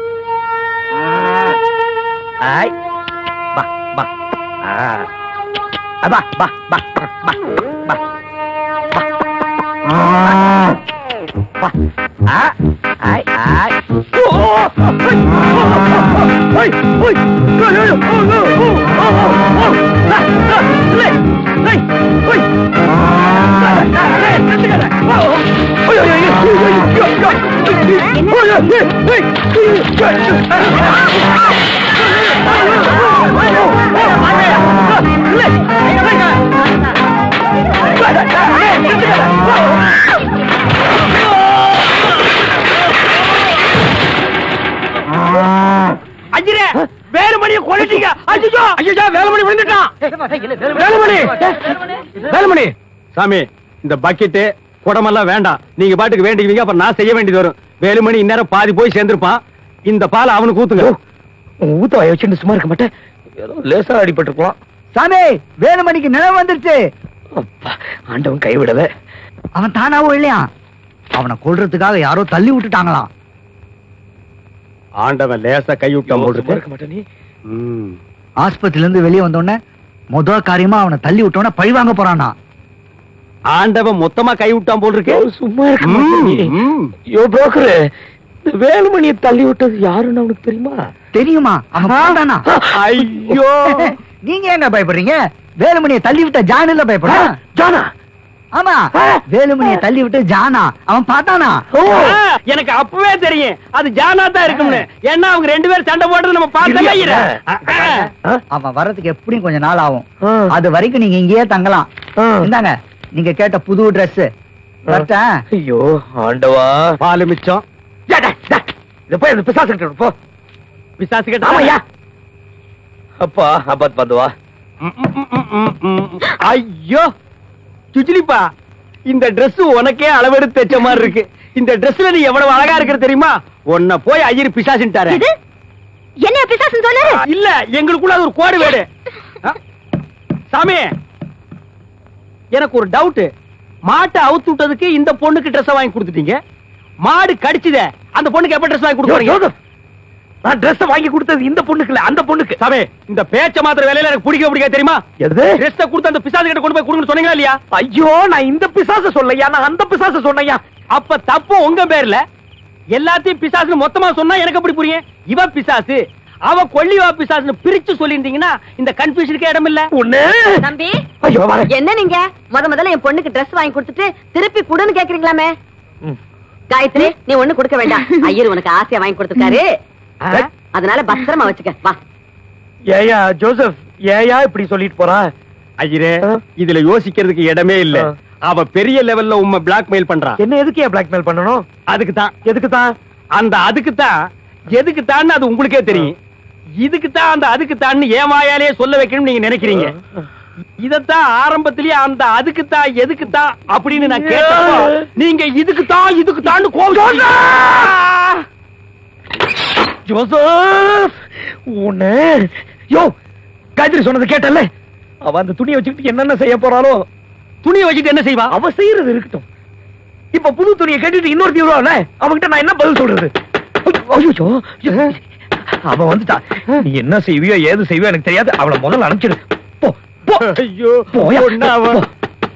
ஆய் பா பா ஆ அப்பா பா பா பா பா பா பா ஆ ஆய் ஆய் ஓ ஓய் ஓய் ஓய் ஓய் அஞ்சிரே வேலுமணியை கொலைட்டீங்க அஜிஜோ ஐயோ வேலுமணி விழுந்துட்டான் வேலுமணி வேலுமணி சாமி இந்த பக்கெட்டு குடமெல்லாம் வேண்டாம் நீங்க பாட்டுக்கு வேண்டிக்குவீங்க அப்புறம் நான் செய்ய வேண்டியது வரும் வேலுமணி இந்நேரம் பாதி போய் சேர்ந்திருப்பான் இந்த பாலை அவனுக்கு ஊத்துங்க ஊத்த வாய வச்சுட்டு சும்மா இருக்க மாட்டேன் ஏதோ லேசா அடிபட்டிருக்கலாம் சாமி வேலுமணிக்கு நினைவு வந்துருச்சு அப்பா, ஆண்டவன் கைவிடல அவன் தானாவோ இல்லையா அவனை கொல்றதுக்காக யாரோ தள்ளி விட்டுட்டாங்களாம் ஆண்டவன் லேசா கை விட்டான் போல் சும்மா இருக்கு. இருக்க மாட்டே நீ ம். ஆஸ்பத்திரில இருந்து வெளியே வந்தோடனே முத காரியமா அவனை தள்ளி விட்டோன்னே பழி வாங்க போறானா ஆண்டவன் மொத்தமா கை விட்டான் போல் இருக்கு யோ, சும்மா இருக்க மாட்டே நீ. ம், ம். யோ புரோக்கர் இந்த வேலுமணியை தள்ளி விட்டது யாருன்னு அவனுக்கு தெரியுமா தெரியுமா அவன் போட்டானா ஐயோ நீங்க என்ன பயப்படுறீங்க வேலுமணியை தள்ளி விட்ட ஜான் இல்ல பயப்பட ஜானா ஆமா வேலுமணியை தள்ளி விட்டு ஜானா அவன் பார்த்தானா ஆ, எனக்கு அப்பவே தெரியும் அது ஜானா தான் இருக்கும்னு ஏன்னா அவங்க ரெண்டு பேரும் சண்டை போடுறது நம்ம பார்த்தா இல்ல. அவன் வர்றதுக்கு எப்படியும் கொஞ்ச நாள் ஆகும் அது வரைக்கும் நீங்க இங்கேயே தங்கலாம் இந்தாங்க நீங்க கேட்ட புது Dress வரட்டேன் ஐயோ ஆண்டவா பாலு மிச்சம் டேய், டேய், டேய். இத போய் அந்த பிசாசு கிட்ட விடு, போ பிசாசு கிட்ட ஆமாய்யா அப்பா அப்பாத் பாத்துவா ம், ம், ம், ம், ம், ம். ஐயோ சுஜிலிப்பா இந்த Dress உனக்கே அளவெடுத்து தைச்ச மாதிரி இருக்கு இந்த Dressல நீ எவ்வளவு அழகா இருக்கிற தெரியுமா உன்னை போய் ஐயர் பிசாசுட்டாரு இது என்ன பிசாசுன்னு சொன்னாரு இல்ல எங்களுக்குள்ள அது ஒரு கோடு வேடு ஆ? சாமி எனக்கு ஒரு டவுட் மாட்டை அவுத்து விட்டதுக்கு இந்த பொண்ணுக்கு Dress வாங்கி கொடுத்துட்டீங்க மாடு கடிச்சுதே அந்த பொண்ணுக்கு எப்ப Dress வாங்கி கொடுக்குறீங்க யோசப், நான் Dress வாங்கி கொடுத்தது இந்த பொண்ணுக்கு இல்ல அந்த பொண்ணுக்கு சாமி இந்த பேச்ச மாத்திர வேலையில எனக்கு பிடிக்க பிடிக்க தெரியுமா எது Dress கொடுத்து அந்த பிசாசு கிட்ட கொண்டு போய் கொடுங்கன்னு சொன்னீங்களா இல்லையா ஐயோ நான் இந்த பிசாச சொல்லையா நான் அந்த பிசாச சொன்னையா அப்ப தப்பு உங்க பேர்ல எல்லாத்தையும் பிசாசுன்னு மொத்தமா சொன்னா எனக்கு எப்படி புரியும் இவ பிசாசு அவ கொல்லிவா பிசாசுன்னு பிரிச்சு சொல்லியிருந்தீங்கன்னா இந்த கன்ஃபியூஷனுக்கு இடம் இல்ல ஒண்ணு தம்பி ஐயோ வரேன் என்ன நீங்க முத முதல்ல என் பொண்ணுக்கு Dress வாங்கி கொடுத்துட்டு திருப்பி குடுன்னு கேக்குறீங்களாமே ம். காயத்ரி நீ ஒண்ணு கொடுக்க வேண்டாம் ஐயர் உனக்கு ஆசையா வாங்கி கொடுத்துருக்காரு ஆ? அதனால பத்திரமா வச்சுக்க வா ஏயா ஜோசப் ஏயா இப்படி சொல்லிட்டு போறா ஐயரே ஆ? இதுல யோசிக்கிறதுக்கு இடமே இல்ல ஆ. அவ பெரிய லெவல்ல உண்மை பிளாக்மெயில் பண்றா என்ன எதுக்கு ஏன் பிளாக்மெயில் பண்ணணும் அதுக்கு தான் எதுக்கு தான் அந்த அதுக்கு தான் எதுக்கு தான் அது உங்களுக்கே தெரியும் இதுக்கு தான் அந்த அதுக்கு தான் என் வாயாலே சொல்ல வைக்கணும்னு நீங்க நினைக்கிறீங்க இதத்தான் ஆரம்பத்திலேயே அந்த அதுக்கு தான் எதுக்கு தான் அப்படின்னு நான் கேட்டப்போ நீங்க இதுக்கு தான் இதுக்கு தான் கோபம் ஜோசப் உன்னை யோ காயத்ரி சொன்னது கேட்டல அவ அந்த துணியை வச்சுக்கிட்டு என்னென்ன செய்ய போறாளோ துணியை வச்சுட்டு என்ன செய்வா அவ செய்யறது இருக்கட்டும் இப்ப புது துணியை கேட்டுட்டு இன்னொருத்தி வருவாள் அவகிட்ட நான் என்ன பதில் சொல்றது ஐயோ அவ வந்துட்டா நீ என்ன செய்வியோ ஏது செய்வியோ எனக்கு தெரியாது அவளை முதல்ல அனுப்பிச்சிடு போ போ ஐயோ போயா. ஒண்ணாவா போ.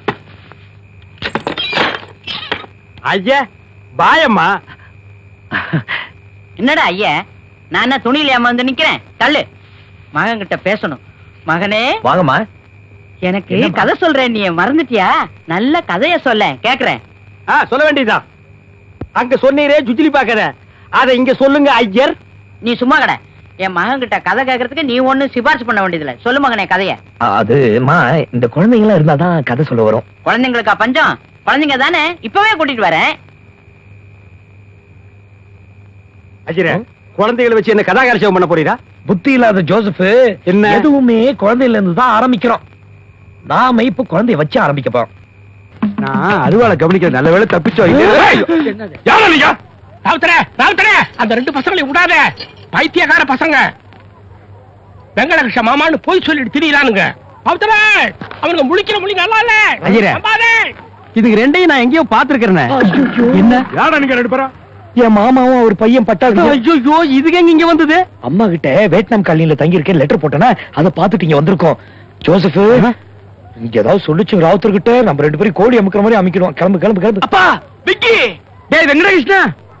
ஐயா பாயம்மா என்னடா ஐயா நான் என்ன துணியில ஏமாந்து நிக்கிறேன் தள்ளு மகன் கிட்ட பேசணும் மகனே வாங்கம்மா எனக்கு என்னம்மா? கதை சொல்றேன் நீ மறந்துட்டியா நல்ல கதைய சொல்ல கேக்குறேன் ஆ சொல்ல வேண்டியதுதான் அங்க சொன்னீரே ஜுஜிலி பாக்கற அத இங்க சொல்லுங்க ஐயர் நீ சும்மா கடை என் மகன் கிட்ட கதை கேக்குறதுக்கு நீ ஒண்ணு சிபாரிசு பண்ண வேண்டியதில்ல சொல்லு மகனே கதைய அதுமா இந்த குழந்தைங்க எல்லாம் இருந்தாதான் கதை சொல்ல வரும் குழந்தைங்களுக்கா பஞ்சம் குழந்தைங்க தானே இப்பவே கூட்டிட்டு வரேன் ஐயரே குழந்தைகளை வச்சு என்ன கதாகாரசியம் பண்ண போறீரா புத்தி இல்லாத ஜோசப் என்ன? எதுவுமே குழந்தையில இருந்து தான் ஆரம்பிக்கிறோம் நாம இப்ப குழந்தைய வச்சு ஆரம்பிக்க போறோம் நான் அருவாளை கவனிக்கிற நல்ல வேளை தப்பிச்சோம் யாரா நீங்க ராவுத்தரே ராவுத்தரே அந்த ரெண்டு பசங்களை விடாத பைத்தியக்கார பசங்க வெங்கடகிருஷ்ண மாமான்னு போய் சொல்லிட்டு திரியலானுங்க ராவுத்தரே அவனுக்கு முழிக்கிற முழி நல்லா இல்ல ஐயரே. நம்பாதே. இதுக்கு ரெண்டையும் நான் எங்கேயோ பாத்துருக்கிறேன் என்ன யாரா நீங்க ரெண்டு பேரும் என் மாமாவும் அவர் பையன் பட்டாது ஐயோ இதுக்கு எங்க இங்க வந்தது அம்மா கிட்ட வியட்நாம் காலனில தங்கி இருக்கேன் லெட்டர் போட்டேன்னா அதை பார்த்துட்டு இங்க வந்திருக்கோம் ஜோசப் நீங்க ஏதாவது சொல்லிச்சு ராவுத்தர் கிட்ட நம்ம ரெண்டு பேரும் கோழி அமுக்கிற மாதிரி அமைக்கிறோம் கிளம்பு கிளம்பு கிளம்பு அப்பா விக்கி டேய் வெங்கடகிருஷ்ணா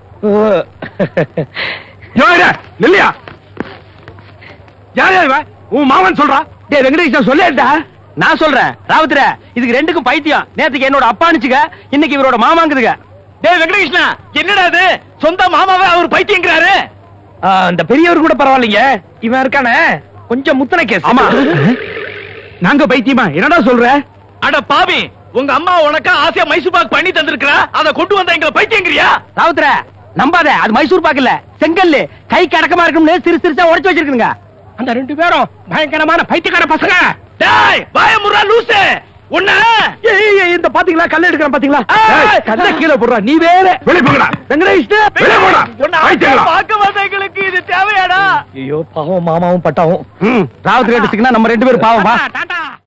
யோரா இல்லையா யார் யார் இவன்? உன் மாமன் சொல்றா டேய் வெங்கடகிருஷ்ணா சொல்லேடா நான் சொல்றேன் ராவுத்தர இதுக்கு ரெண்டுக்கும் பைத்தியம் நேத்துக்கு என்னோட அப்பா அனுச்சுங்க இன்னைக்கு இவரோட மாமாங்குதுங்க டேய் வெங்கடகிருஷ்ணா என்னடா இது சொந்த மாமாவே அவர் பைத்தியங்கிறாரு அந்த பெரியவர் கூட பரவாயில்லைங்க இவன் இருக்கானே கொஞ்சம் முத்தன கேஸ் ஆமா நாங்க பைத்தியமா என்னடா சொல்ற அட பாவி உங்க அம்மா உனக்கா ஆசையா மைசூர் பாக் பண்ணி தந்திருக்கா அத கொண்டு வந்த எங்களை பைத்தியங்கிறியா ராவுத்தர நம்பாத அது மைசூர் பாக் இல்ல செங்கல்லு கை அடக்கமா இருக்கும்னு சிறு சிறுசா உடைச்சு வச்சிருக்குங்க அந்த ரெண்டு பேரும் பயங்கரமான பைத்தியக்கார பசங்க டேய் பயமுறா லூசு உன்ன இந்த பாத்தீங்களா கல்ல எடுக்கிறேன் பாத்தீங்களா ஏய், கல்ல கீழே போடுறா நீ வேற வெளிய போங்கடா வெங்கடேஷ்ணா வெளிய போடா பைத்தியங்களா? பார்க்க வந்தவங்களுக்கு இது தேவையாடா ஐயோ பாவம் மாமாவும் பட்டாவும் ராவுத்தர் நம்ம ரெண்டு பேரும் பாவம் வா டாடா